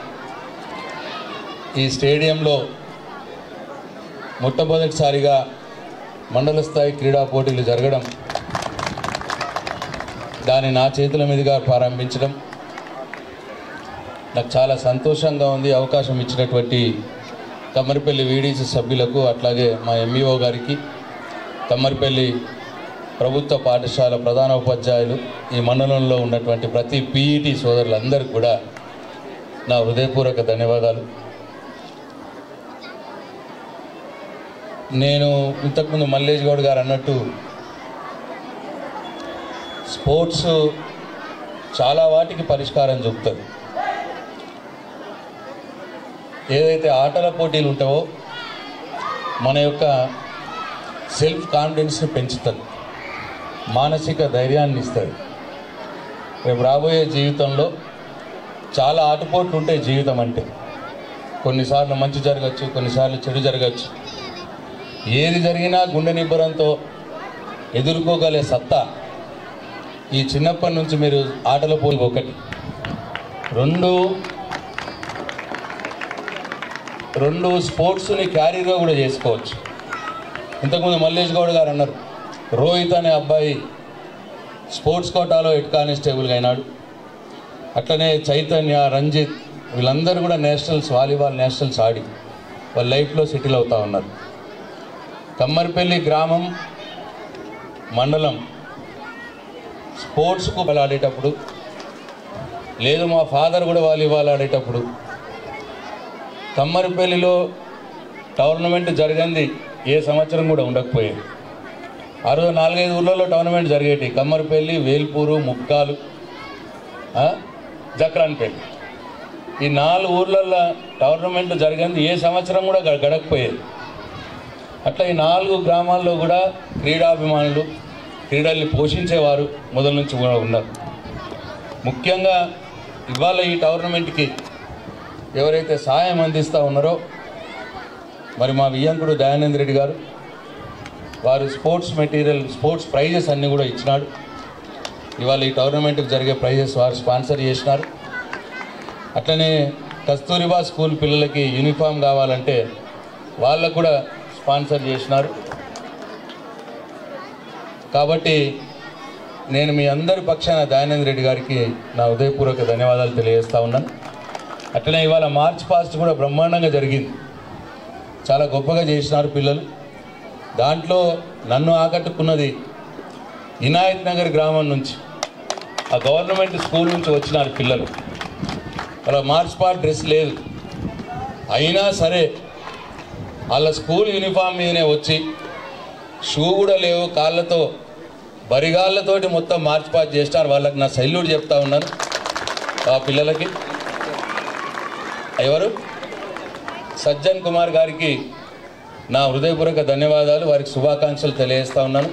ఈ స్టేడియంలో మొట్టమొదటిసారిగా మండల స్థాయి క్రీడా పోటీలు జరగడం దాన్ని నా చేతుల మీదుగా ప్రారంభించడం నాకు చాలా సంతోషంగా ఉంది అవకాశం ఇచ్చినటువంటి కమ్మరిపల్లి వీడీసీ సభ్యులకు అట్లాగే మా ఎంఈఓ గారికి కమ్మరిపల్లి ప్రభుత్వ పాఠశాల ప్రధాన ఉపాధ్యాయులు ఈ మండలంలో ఉన్నటువంటి ప్రతి పీఈటీ సోదరులందరికీ కూడా నా హృదయపూర్వక ధన్యవాదాలు నేను ఇంతకుముందు మల్లేష్ గౌడ్ గారు అన్నట్టు స్పోర్ట్స్ చాలా వాటికి పరిష్కారం చూపుతుంది ఏదైతే ఆటల పోటీలు ఉంటావో మన యొక్క సెల్ఫ్ కాన్ఫిడెన్స్ని పెంచుతుంది మానసిక ధైర్యాన్ని ఇస్తుంది రేపు రాబోయే జీవితంలో చాలా ఆటుపోట్లు ఉంటాయి జీవితం అంటే కొన్నిసార్లు మంచి జరగచ్చు కొన్నిసార్లు చెడు జరగచ్చు ఏది జరిగినా గుండె నిబ్బరంతో ఎదుర్కోగలే సత్తా ఈ చిన్నప్పటి నుంచి మీరు ఆటల పోటీ ఒకటి రెండు రెండు స్పోర్ట్స్ని క్యారీగా కూడా చేసుకోవచ్చు ఇంతకుముందు మల్లేష్ గౌడ్ గారు అన్నారు రోహిత్ అనే అబ్బాయి స్పోర్ట్స్ కోటాలో హెడ్ కానిస్టేబుల్గా అయినాడు అట్లనే చైతన్య రంజిత్ వీళ్ళందరూ కూడా నేషనల్స్ వాలీబాల్ నేషనల్స్ ఆడి వాళ్ళ లైఫ్లో సెటిల్ అవుతూ ఉన్నారు కమ్మరిపల్లి గ్రామం మండలం స్పోర్ట్స్కు ఆడేటప్పుడు లేదు మా ఫాదర్ కూడా వాలీబాల్ ఆడేటప్పుడు కమ్మరిపల్లిలో టోర్నమెంట్ జరిగింది ఏ సంవత్సరం కూడా ఉండకపోయేది ఆ రోజు నాలుగైదు ఊర్లలో టోర్నమెంట్ జరిగేటి కమ్మరిపల్లి వేల్పూరు ముక్కాలు ఆ, జక్రాన్పల్లి ఈ నాలుగు ఊర్లలో టోర్నమెంట్ జరిగింది ఏ సంవత్సరం కూడా గ- గడకపోయేది అట్లా ఈ నాలుగు గ్రామాల్లో కూడా క్రీడాభిమానులు క్రీడల్ని పోషించేవారు మొదల నుంచి కూడా ఉన్నారు ముఖ్యంగా ఇవాళ ఈ టోర్నమెంట్కి ఎవరైతే సహాయం అందిస్తూ ఉన్నారో మరి మా వియ్యంకుడు దయానంద్ రెడ్డి గారు వారు స్పోర్ట్స్ మెటీరియల్ స్పోర్ట్స్ ప్రైజెస్ అన్నీ కూడా ఇచ్చినాడు ఇవాళ ఈ టోర్నమెంట్కి జరిగే ప్రైజెస్ వారు స్పాన్సర్ చేసినారు అట్లనే కస్తూరిబా స్కూల్ పిల్లలకి యూనిఫామ్ కావాలంటే వాళ్ళకు కూడా స్పాన్సర్ చేసినారు కాబట్టి నేను మీ అందరి పక్షాన దయానంద్ రెడ్డి గారికి నా హృదయపూర్వక ధన్యవాదాలు తెలియజేస్తా ఉన్నాను అట్లనే ఇవాళ మార్చ్ పాస్ట్ కూడా బ్రహ్మాండంగా జరిగింది చాలా గొప్పగా చేసినారు పిల్లలు దాంట్లో నన్ను ఆకట్టుకున్నది ఇనాయత్ నగర్ గ్రామం నుంచి ఆ గవర్నమెంట్ స్కూల్ నుంచి వచ్చినారు పిల్లలు వాళ్ళ మార్చ్ పాస్ట్ డ్రెస్ లేదు అయినా సరే వాళ్ళ స్కూల్ యూనిఫామ్ మీదనే వచ్చి షూ కూడా లేవు కాళ్ళతో బరిగాళ్ళతోటి మొత్తం మార్చ్ పాస్ చేస్తారు వాళ్ళకి నా సల్యూట్ చెప్తా ఉన్నాను ఆ పిల్లలకి ఎవరు సజ్జన్ కుమార్ గారికి నా హృదయపూర్వక ధన్యవాదాలు వారికి శుభాకాంక్షలు తెలియజేస్తా ఉన్నాను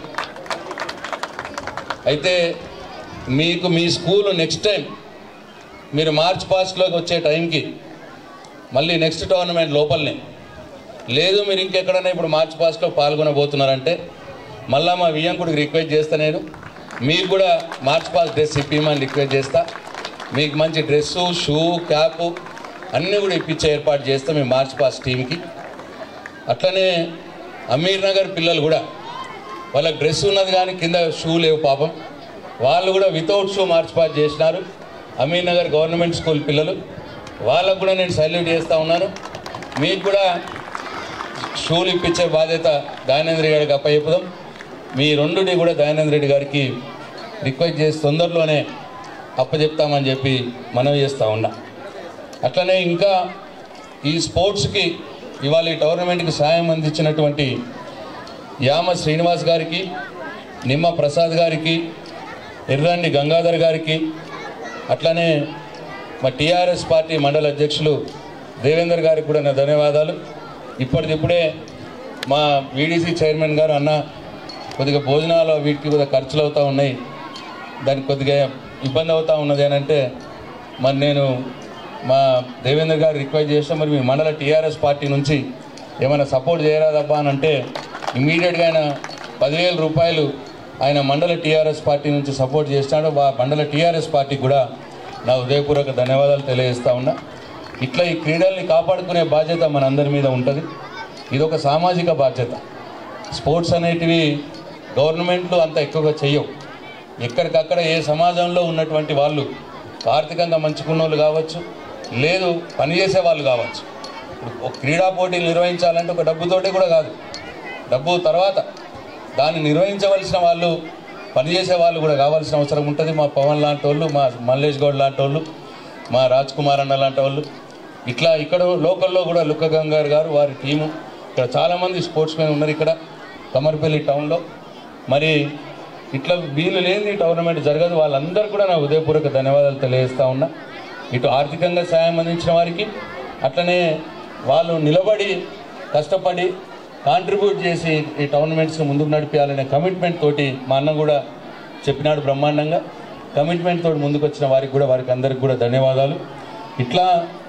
అయితే మీకు మీ స్కూల్ నెక్స్ట్ టైం మీరు మార్చ్ పాస్ట్లోకి వచ్చే టైంకి మళ్ళీ నెక్స్ట్ టోర్నమెంట్ లోపలనే లేదు మీరు ఇంకెక్కడైనా ఇప్పుడు మార్చ్ పాస్ట్లో పాల్గొనబోతున్నారంటే మళ్ళా మా వియ్యంకుడికి రిక్వెస్ట్ చేస్తా నేను మీకు కూడా మార్చ్ పాస్ డ్రెస్ ఇప్పిమని రిక్వెస్ట్ చేస్తా మీకు మంచి డ్రెస్సు షూ క్యాపు అన్నీ కూడా ఇప్పించే ఏర్పాటు చేస్తాం మీ మార్చ్ పాస్ టీంకి అట్లనే అమీర్ నగర్ పిల్లలు కూడా వాళ్ళకి డ్రెస్ ఉన్నది కానీ కింద షూ లేవు పాపం వాళ్ళు కూడా వితౌట్ షూ మార్చ్ పాస్ చేసినారు అమీర్ నగర్ గవర్నమెంట్ స్కూల్ పిల్లలు వాళ్ళకు కూడా నేను సల్యూట్ చేస్తూ ఉన్నాను మీకు కూడా షూలు ఇప్పించే బాధ్యత దయానంద రెడ్డి గారికి అప్పచెప్పుదాం మీ రెండుని కూడా దయానంద రెడ్డి గారికి రిక్వెస్ట్ చేసి తొందరలోనే అప్పచెప్తామని చెప్పి మనవి చేస్తూ ఉన్నా అట్లనే ఇంకా ఈ స్పోర్ట్స్కి ఇవాళ ఈ టోర్నమెంట్కి సాయం అందించినటువంటి యామ శ్రీనివాస్ గారికి నిమ్మ ప్రసాద్ గారికి ఎర్రండి గంగాధర్ గారికి అట్లనే మా టీఆర్ఎస్ పార్టీ మండల అధ్యక్షులు దేవేందర్ గారికి కూడా నా ధన్యవాదాలు ఇప్పటికిప్పుడే మా వీడీసీ చైర్మన్ గారు అన్న కొద్దిగా భోజనాలు వీటికి కొద్దిగా ఖర్చులు అవుతూ ఉన్నాయి దానికి కొద్దిగా ఇబ్బంది అవుతూ ఉన్నది అని అంటే మరి నేను మా దేవేంద్ర గారు రిక్వెస్ట్ చేస్తే మరి మీ మండల టీఆర్ఎస్ పార్టీ నుంచి ఏమైనా సపోర్ట్ చేయరాదబ్బా అని అంటే ఇమీడియట్గా ఆయన పదివేల రూపాయలు ఆయన మండల టీఆర్ఎస్ పార్టీ నుంచి సపోర్ట్ చేస్తాడు ఆ మండల టీఆర్ఎస్ పార్టీకి కూడా నా హృదయపూర్వక ధన్యవాదాలు తెలియజేస్తా ఉన్నా ఇట్లా ఈ క్రీడల్ని కాపాడుకునే బాధ్యత మనందరి మీద ఉంటుంది ఇది ఒక సామాజిక బాధ్యత స్పోర్ట్స్ అనేటివి గవర్నమెంట్లు అంత ఎక్కువగా చెయ్యవు ఎక్కడికక్కడ ఏ సమాజంలో ఉన్నటువంటి వాళ్ళు ఆర్థికంగా మంచుకున్న వాళ్ళు కావచ్చు లేదు పనిచేసే వాళ్ళు కావచ్చు ఇప్పుడు ఒక క్రీడా పోటీలు నిర్వహించాలంటే ఒక డబ్బుతోటి కూడా కాదు డబ్బు తర్వాత దాన్ని నిర్వహించవలసిన వాళ్ళు పనిచేసే వాళ్ళు కూడా కావాల్సిన అవసరం ఉంటుంది మా పవన్ లాంటి వాళ్ళు మా మల్లేష్ గౌడ్ లాంటి వాళ్ళు మా రాజ్ కుమార్ అన్న లాంటి వాళ్ళు ఇట్లా ఇక్కడ లోకల్లో కూడా లుక్క గంగారు గారు వారి టీము ఇక్కడ చాలామంది స్పోర్ట్స్ మెన్ ఉన్నారు ఇక్కడ కమర్పల్లి టౌన్లో మరి ఇట్లా వీలు లేని టోర్నమెంట్ జరగదు వాళ్ళందరూ కూడా నా హృదయపూర్వక ధన్యవాదాలు తెలియజేస్తా ఉన్నా ఇటు ఆర్థికంగా సాయం అందించిన వారికి అట్లనే వాళ్ళు నిలబడి కష్టపడి కాంట్రిబ్యూట్ చేసి ఈ టోర్నమెంట్స్ని ముందుకు నడిపించాలనే కమిట్మెంట్ తోటి మా అన్న కూడా చెప్పినాడు బ్రహ్మాండంగా కమిట్మెంట్ తోటి ముందుకు వచ్చిన వారికి కూడా వారికి అందరికి కూడా ధన్యవాదాలు ఇట్లా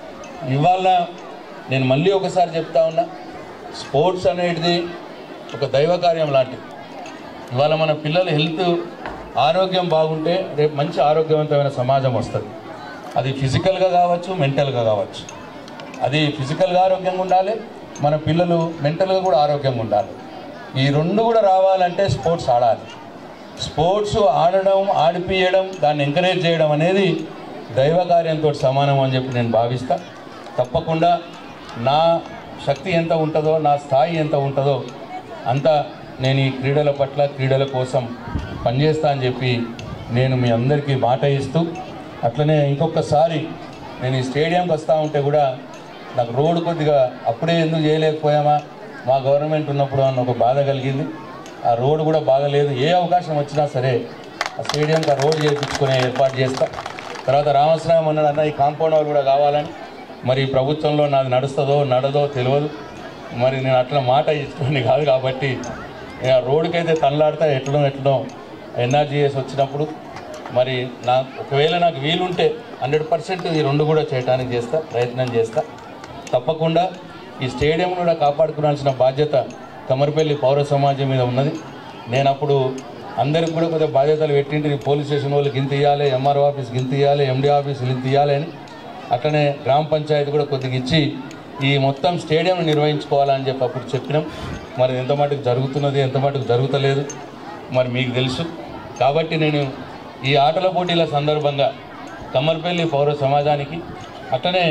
ఇవాళ నేను మళ్ళీ ఒకసారి చెప్తా ఉన్నా స్పోర్ట్స్ అనేది ఒక దైవ కార్యం లాంటిది ఇవాళ మన పిల్లల హెల్త్ ఆరోగ్యం బాగుంటే రేపు మంచి ఆరోగ్యవంతమైన సమాజం వస్తుంది అది ఫిజికల్గా కావచ్చు మెంటల్గా కావచ్చు అది ఫిజికల్గా ఆరోగ్యంగా ఉండాలి మన పిల్లలు మెంటల్గా కూడా ఆరోగ్యంగా ఉండాలి ఈ రెండు కూడా రావాలంటే స్పోర్ట్స్ ఆడాలి స్పోర్ట్స్ ఆడడం ఆడిపియడం దాన్ని ఎంకరేజ్ చేయడం అనేది దైవ కార్యంతో సమానం అని చెప్పి నేను భావిస్తా తప్పకుండా నా శక్తి ఎంత ఉంటుందో నా స్థాయి ఎంత ఉంటుందో అంత నేను ఈ క్రీడల పట్ల క్రీడల కోసం పనిచేస్తా అని చెప్పి నేను మీ అందరికీ మాట ఇస్తూ అట్లనే ఇంకొకసారి నేను ఈ స్టేడియంకి వస్తూ ఉంటే కూడా నాకు రోడ్డు కొద్దిగా అప్పుడే ఎందుకు చేయలేకపోయామా మా గవర్నమెంట్ ఉన్నప్పుడు అన్న ఒక బాధ కలిగింది ఆ రోడ్డు కూడా బాగలేదు ఏ అవకాశం వచ్చినా సరే ఆ స్టేడియంకి ఆ రోడ్డు చేయించుకునే ఏర్పాటు చేస్తా తర్వాత రామస్వామి అన్నాడు అన్న ఈ కాంపౌండ్ వాళ్ళు కూడా కావాలని మరి ఈ ప్రభుత్వంలో నాది నడుస్తుందో నడదో తెలియదు మరి నేను అట్లా మాట ఇచ్చుకోండి కాదు కాబట్టి నేను ఆ రోడ్డుకైతే తనలాడితే ఎట్లనో ఎట్లనో ఎన్ఆర్జీఎస్ వచ్చినప్పుడు మరి నా ఒకవేళ నాకు వీలుంటే హండ్రెడ్ పర్సెంట్ ఈ రెండు కూడా చేయడానికి చేస్తా ప్రయత్నం చేస్తా తప్పకుండా ఈ స్టేడియం కూడా కాపాడుకోవాల్సిన బాధ్యత కమర్పల్లి పౌర సమాజం మీద ఉన్నది నేను అప్పుడు అందరికి కూడా కొద్దిగా బాధ్యతలు పెట్టింటి పోలీస్ స్టేషన్ వాళ్ళకి ఇంత ఇవ్వాలి ఎంఆర్ఓ ఆఫీస్కి ఇంత ఇవ్వాలి ఎండి ఆఫీస్కి ఇంత ఇవ్వాలి అని అట్లనే గ్రామ పంచాయతీ కూడా కొద్దిగా ఇచ్చి ఈ మొత్తం స్టేడియం నిర్వహించుకోవాలని చెప్పి అప్పుడు చెప్పినాం మరి ఎంత మటుకు జరుగుతున్నది ఎంత మటుకు జరుగుతలేదు మరి మీకు తెలుసు కాబట్టి నేను ఈ ఆటల పోటీల సందర్భంగా కమ్మర్పల్లి పౌర సమాజానికి అట్లనే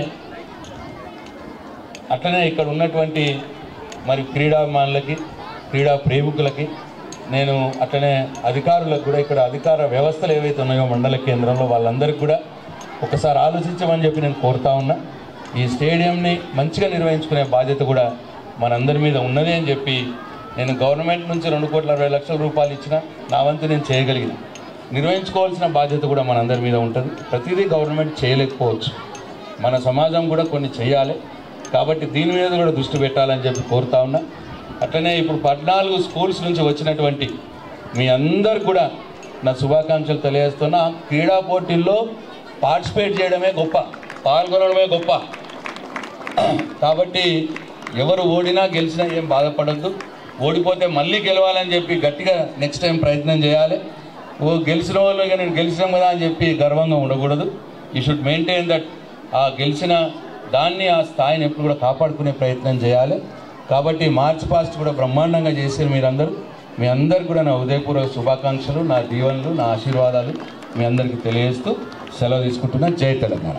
అట్లనే ఇక్కడ ఉన్నటువంటి మరి క్రీడాభిమానులకి క్రీడా ప్రేమికులకి నేను అట్లనే అధికారులకు కూడా ఇక్కడ అధికార వ్యవస్థలు ఏవైతే ఉన్నాయో మండల కేంద్రంలో వాళ్ళందరికీ కూడా ఒకసారి ఆలోచించమని చెప్పి నేను కోరుతా ఉన్నా ఈ స్టేడియంని మంచిగా నిర్వహించుకునే బాధ్యత కూడా మనందరి మీద ఉన్నది అని చెప్పి నేను గవర్నమెంట్ నుంచి రెండు కోట్ల అరవై లక్షల రూపాయలు ఇచ్చిన నా వంతు నేను చేయగలిగిన నిర్వహించుకోవాల్సిన బాధ్యత కూడా మనందరి మీద ఉంటుంది ప్రతిదీ గవర్నమెంట్ చేయలేకపోవచ్చు మన సమాజం కూడా కొన్ని చేయాలి కాబట్టి దీని మీద కూడా దృష్టి పెట్టాలని చెప్పి కోరుతా ఉన్నా అట్లనే ఇప్పుడు పద్నాలుగు స్కూల్స్ నుంచి వచ్చినటువంటి మీ అందరు కూడా నా శుభాకాంక్షలు తెలియజేస్తున్నా క్రీడా పోటీల్లో పార్టిసిపేట్ చేయడమే గొప్ప పాల్గొనడమే గొప్ప కాబట్టి ఎవరు ఓడినా గెలిచినా ఏం బాధపడద్దు ఓడిపోతే మళ్ళీ గెలవాలని చెప్పి గట్టిగా నెక్స్ట్ టైం ప్రయత్నం చేయాలి ఓ గెలిచిన వాళ్ళు ఇక నేను గెలిచినాం కదా అని చెప్పి గర్వంగా ఉండకూడదు యూ షుడ్ మెయింటైన్ దట్ ఆ గెలిచిన దాన్ని ఆ స్థాయిని ఎప్పుడు కూడా కాపాడుకునే ప్రయత్నం చేయాలి కాబట్టి మార్చ్ పాస్ట్ కూడా బ్రహ్మాండంగా చేశారు మీరందరూ మీ అందరికి కూడా నా ఉదయపూర్వక శుభాకాంక్షలు నా దీవెనలు నా ఆశీర్వాదాలు మీ అందరికీ తెలియజేస్తూ సెలవు తీసుకుంటున్నా జై తెలంగాణ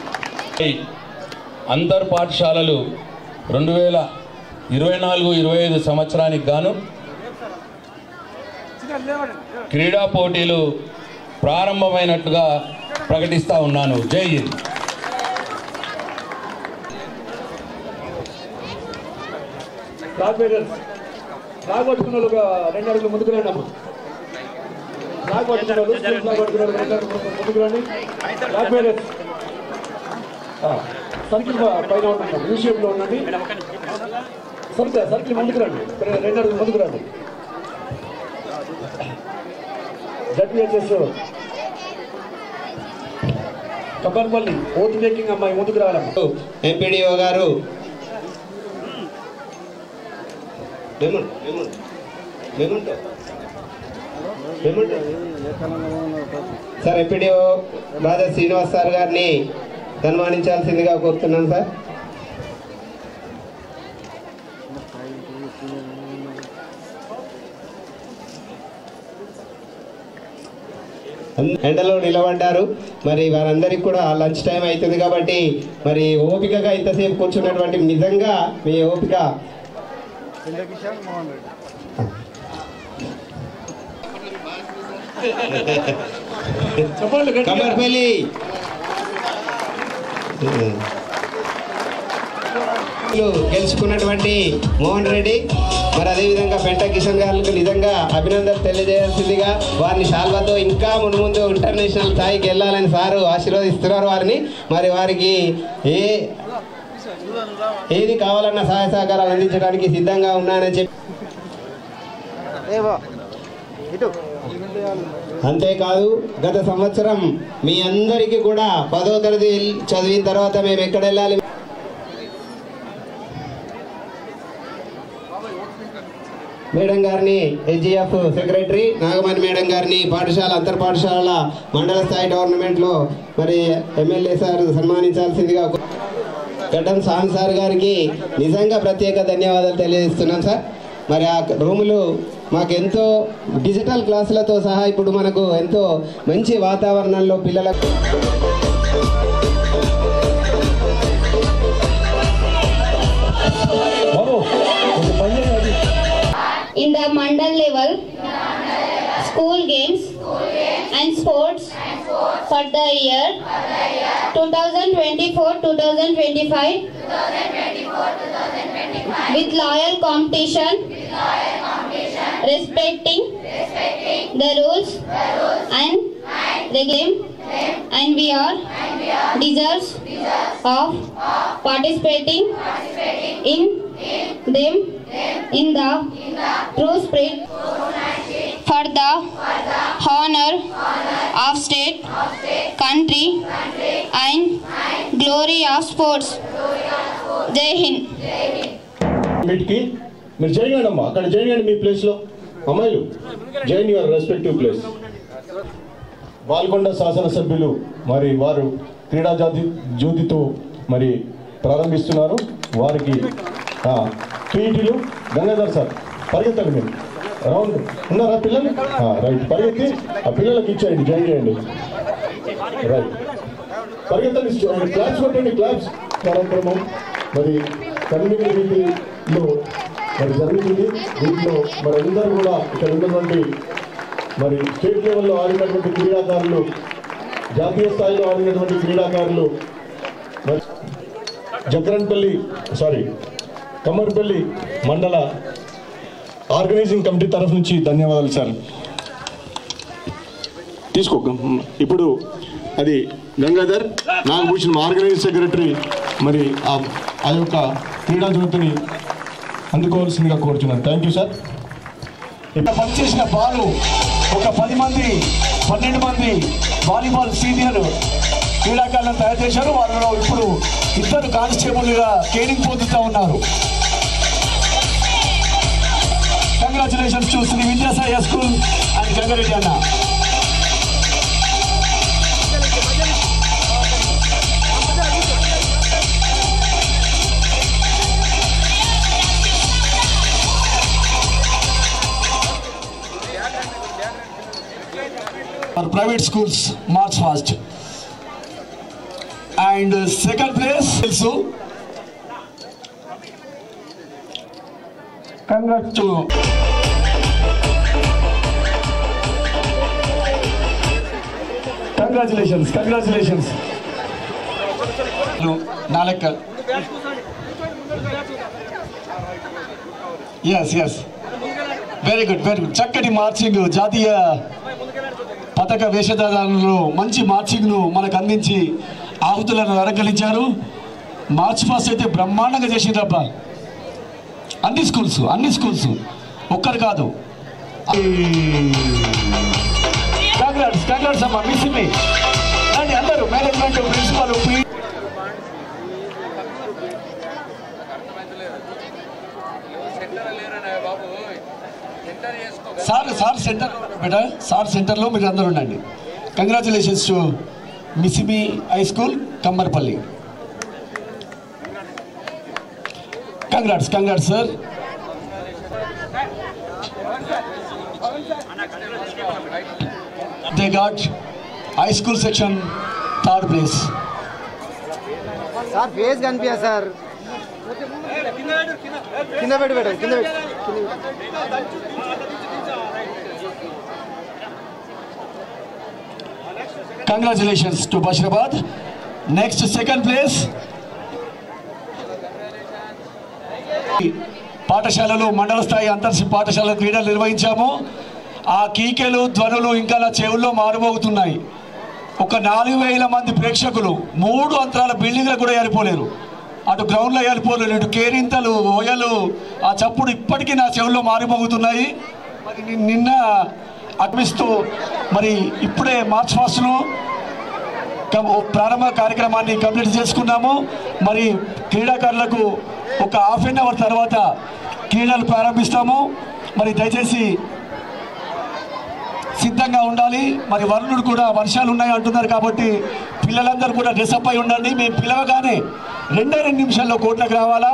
అంతర్ పాఠశాలలు రెండు వేల ఇరవై నాలుగు ఇరవై ఐదు సంవత్సరానికి గాను క్రీడా పోటీలు ప్రారంభమైనట్టుగా ప్రకటిస్తా ఉన్నాను జై హింద్ ఫ్లాగ్ బేరర్స్ ఫ్లాగ్ పట్టుకున్న వాళ్ళు ఒక రెండు అడుగులు ముందుకు రండి అమ్మ ఫ్లాగ్ పట్టుకున్న వాళ్ళు స్కూల్ ఫ్లాగ్ పట్టుకున్న వాళ్ళు రెండు అడుగులు ముందుకు రండి ఫ్లాగ్ బేరర్స్ సర్కిల్ పైన ఉండండి యూ షేప్లో ఉండండి సర్కిల్ సర్కిల్ ముందుకు రండి రెండు అడుగులు ముందుకు రండి జడ్పీహెచ్ఎస్ కబ్బర్పల్లి ఓటు టేకింగ్ అమ్మాయి ముందుకు రావాలమ్మా ఎంపీడీఓ గారు ఏమంట ఏమంట ఏమంట ఏమంట sir MPDO Raja Srinivas sir గారిని సన్మానించాల్సిందిగా కోరుతున్నాను సార్ ఎండలో నిలబడ్డారు మరి వారందరికీ కూడా లంచ్ టైం అవుతుంది కాబట్టి మరి ఓపికగా ఇంతసేపు కూర్చున్నటువంటి నిజంగా మీ ఓపిక కమర్పల్లి గెలుచుకున్నటువంటి మోహన్ రెడ్డి మరి అదేవిధంగా పెంట కిషన్ గారికి నిజంగా అభినందనలు తెలియజేయాల్సిందిగా వారిని శాల్వాతో ఇంకా మున్ముందు ఇంటర్నేషనల్ స్థాయికి వెళ్ళాలని సారు ఆశీర్వదిస్తున్నారు వారిని మరి వారికి ఏ ఏది కావాలన్న సహాయ సహకారాలు అందించడానికి సిద్ధంగా ఉన్నానని చెప్పి అంతేకాదు గత సంవత్సరం మీ అందరికీ కూడా పదో తరగతి చదివిన తర్వాత మేము ఎక్కడ వెళ్ళాలి మేడం గారిని హెచ్జిఎఫ్ సెక్రటరీ నాగమణి మేడం గారిని పాఠశాల అంతర్ పాఠశాల మండల స్థాయి టోర్నమెంట్లో మరి ఎమ్మెల్యే సార్ సన్మానించాల్సిందిగా గడ్డం సాన్ సార్ గారికి నిజంగా ప్రత్యేక ధన్యవాదాలు తెలియజేస్తున్నాం సార్ మరి ఆ రూములు మాకెంతో డిజిటల్ క్లాసులతో సహా ఇప్పుడు మనకు ఎంతో మంచి వాతావరణంలో పిల్లలకు in the mandal level school games and sports for the year 2024-2025 with loyal competition respecting the rules and the game and we are deserves of participating in them in the true spirit for the honor of state, country, and glory of sports. Jai Hind. మీటికి మీరు చేయండి అమ్మా అక్కడ చేయండి మీ ప్లేస్లో అమ్మాయిలు join your respective place Balkonda శాసనసభ్యులు మరి వారు క్రీడా జాతి జ్యోతితో మరి ప్రారంభిస్తున్నారు వారికి పీఈటీలు గంగాధర్ సార్ పరిగెత్తండి మీరు రౌండ్ ఉన్నారా పిల్లలు ఆ, రైట్ పరిగెత్తి ఆ పిల్లలకి ఇచ్చేయండి జాయిన్ చేయండి రైట్ పరిగెత్తండి క్లాప్స్ కొట్టండి క్లాప్స్ కార్యక్రమం మరి కన్వీనర్ రీతిలో మరి జరుగుతుంది దీంట్లో మరి అందరూ కూడా ఇక్కడ ఉన్నటువంటి మరి స్టేట్ లెవెల్లో ఆడినటువంటి క్రీడాకారులు జాతీయ స్థాయిలో ఆడినటువంటి క్రీడాకారులు మరి జగరన్పల్లి సారీ కమ్మర్పల్లి మండల ఆర్గనైజింగ్ కమిటీ తరఫు నుంచి ధన్యవాదాలు సార్ తీసుకో ఇప్పుడు అది గంగాధర్ నాగభూషణ్ ఆర్గనైజింగ్ సెక్రటరీ మరి ఆ ఆ యొక్క క్రీడా జ్యోతిని అందుకోవాల్సిందిగా కోరుతున్నాను థ్యాంక్ యూ సార్ ఇక్కడ పనిచేసిన బాలు ఒక పది మంది పన్నెండు మంది వాలీబాల్ సీనియర్ క్రీడాకారులను తయారు చేశారు వాళ్ళలో ఇప్పుడు ఇద్దరు కానిస్టేబుల్గా ట్రైనింగ్ పొందుతూ ఉన్నారు congratulations to Shri Vidyasai school and Gangareddy అన్న Our private schools march fast. And uh, second place also. Congrats to Congratulations, congratulations. నా లెక్క S S very good very good చక్కటి మార్చింగ్ జాతీయ పథక వేషధారణలో మంచి మార్చింగ్ను మనకు అందించి ఆహుతులను అరగలించారు మార్చ్ పాస్ అయితే బ్రహ్మాండంగా చేసిండ్రబ్బా అన్ని స్కూల్స్ అన్ని స్కూల్స్ ఒక్కరు కాదు కంగ్రాట్స్ కంగ్రాట్స్ అమ్మా మిస్ మీ రండి అందరూ management principal sir sir centre బేటా సార్ సెంటర్లో మీరు అందరూ ఉండండి కంగ్రాచులేషన్స్ టు మిసిబి high school Kammarpalli congrats congrats sir they got high school section third place sir face కనిపించా సార్ కింద పెట్టి పెట్టండి కింద పెట్టి congratulations to Bashirabad next second place పాఠశాలలో మండల స్థాయి అంతర్ పాఠశాల క్రీడలు నిర్వహించాము ఆ కీకెలు ధ్వనులు ఇంకా నా చెవుల్లో మారుమోగుతున్నాయి ఒక నాలుగు వేల మంది ప్రేక్షకులు మూడు అంతరాల బిల్డింగ్లు కూడా ఏరిపోలేరు అటు గ్రౌండ్లో ఏరిపోలేరు ఇటు కేరింతలు ఓయలు ఆ చప్పుడు ఇప్పటికీ నా చెవుల్లో మారుమోగుతున్నాయి మరి ని- నిన్న అర్పిస్తూ మరి ఇప్పుడే మార్చ్ ఫాస్ట్ను కం- ఓ ప్రారంభ కార్యక్రమాన్ని కంప్లీట్ చేసుకున్నాము మరి క్రీడాకారులకు ఒక హాఫ్ అన్ అవర్ తర్వాత క్రీడలు ప్రారంభిస్తాము మరి దయచేసి సిద్ధంగా ఉండాలి మరి వరుణుడు కూడా వర్షాలు ఉన్నాయి అంటున్నారు కాబట్టి పిల్లలందరూ కూడా డ్రెస్అప్ అయి ఉండండి మేము పిలవగానే రెండే రెండు నిమిషాల్లో కోట్లకు రావాలా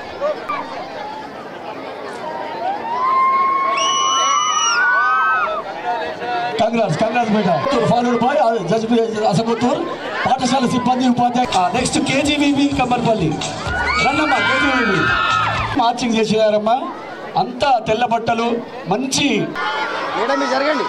కాంగ్రెస్ కాంగ్రెస్ బేట ఫాలోడ్ బై జజ్ అసమత్తూర్ పాఠశాల సిబ్బంది ఉపాధ్యాయ నెక్స్ట్ కేజీవీవి కమ్మర్పల్లి రండమ్మా కేజీవీవి మార్చింగ్ చేసినారమ్మా అంతా తెల్ల బట్టలు మంచి మేడం మీరు జరగండి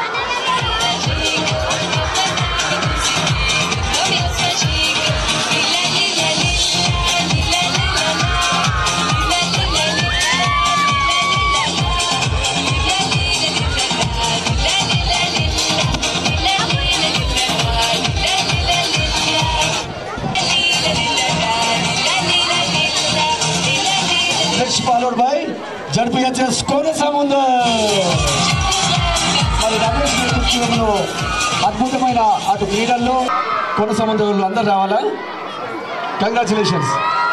next followed by ZPHS Konasamudram మరి రమేష్ నేతృత్వంలో అద్భుతమైన అటు క్రీడల్లో కోనసముద్రంలో అందరు రావాలా కంగ్రాచులేషన్స్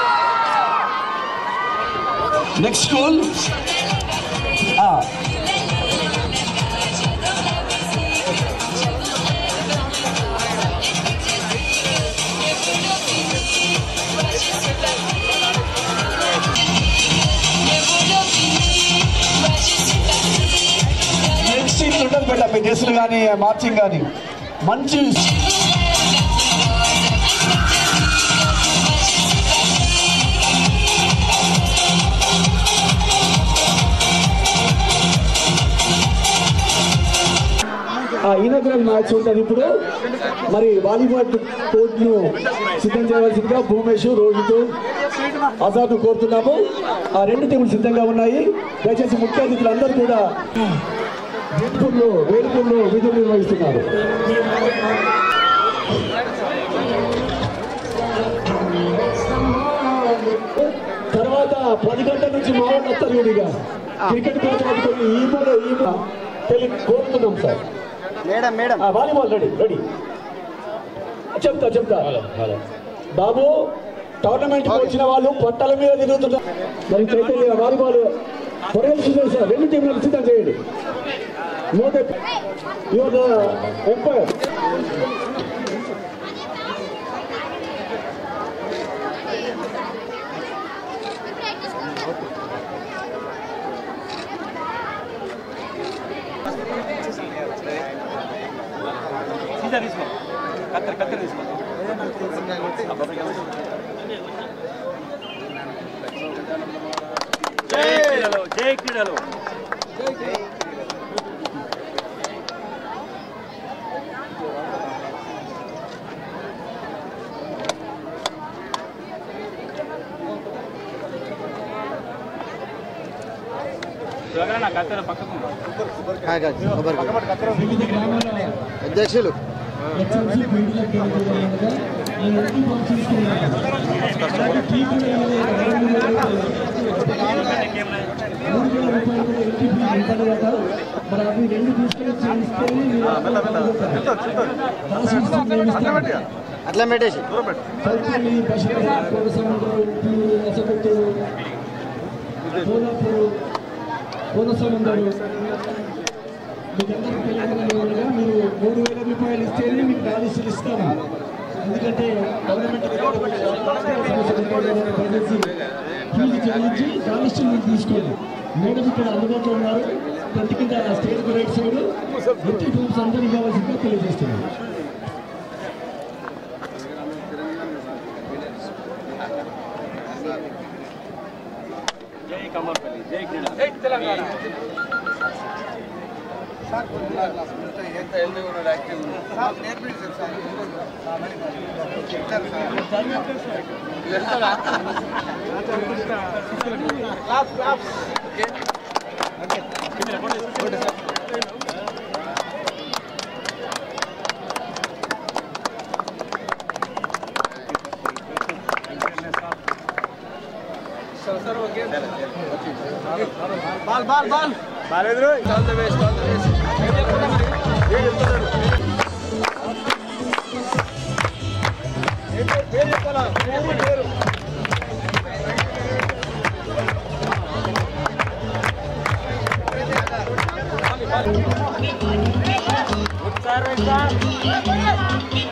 నెక్స్ట్ స్కూల్ నెక్స్ట్ ఇట్లా ఉండదు బిడ్డ మీ డ్రెస్సులు కానీ మార్చింగ్ కానీ మంచి ఇనగ్రల్ మ్యాచ్ ఉంటుంది ఇప్పుడు మరి వాలీబాల్ కోర్టును సిద్ధం చేయవలసిందిగా భూమేష్ రోహిత్ ఆజాద్ కోరుతున్నాము ఆ రెండు టీములు సిద్ధంగా ఉన్నాయి దయచేసి ముఖ్య అతిథులు అందరూ కూడా వేడుకల్లో వేడుకల్లో విధులు నిర్వహిస్తున్నారు తర్వాత పది గంటల నుంచి మా వాళ్ళు వస్తారు వీడిగా క్రికెట్ కోచ్ పట్టుకొని ఈ మూల ఈ మూల తెలి కోరుతున్నాం sir madam madam volleyball ready ready చెప్తా చెప్తా బాబు టోర్నమెంట్ వచ్చిన వాళ్ళు పట్టల మీద తిరుగుతున్నారు మరి చైతన్య వాలీబాల్ పొరగలు సార్ రెండు టీంలను సిద్ధం చేయండి నోట్ యువర్ ఎంపైర్ జై క్రీడలు అధ్యక్షులు మూడు వేల రూపాయలు కూడా ఎంట్రీ ఫీజు ఉంటాడు కదా మరి అవి రెండు తీసుకొని చేయిస్తేనే మీరు దాసి ఇస్తుంది ఏమి ఇస్తారు? అట్లా పెట్టేసి పల్పల్లి పశువుల కోనసముద్రం ఉప్పూరు రసగుట్టూరు కోనపూరు కోనసముద్రం మీకందరికీ తెలంగాణలో ఉండగా మీరు మూడు వేల రూపాయలు ఇస్తేనే మీకు పాలసీలు ఇస్తాము ఎందుకంటే గవర్నమెంట్ పనిచేసి ఫీజు చెల్లించి పాలసీలు మీరు తీసుకోండి మేడం ఇక్కడ అందుబాటులో ఉన్నారు ప్రతి కింద స్టేజ్ రైట్ సైడ్ ఎట్టి రూమ్స్ అందరికీ కావాల్సిందిగా తెలియజేస్తున్నాను బాల్ బాల్ బాల్ బాలేదు all the best all the best పేరు చెప్పాలా పేరు పేరు Sarah,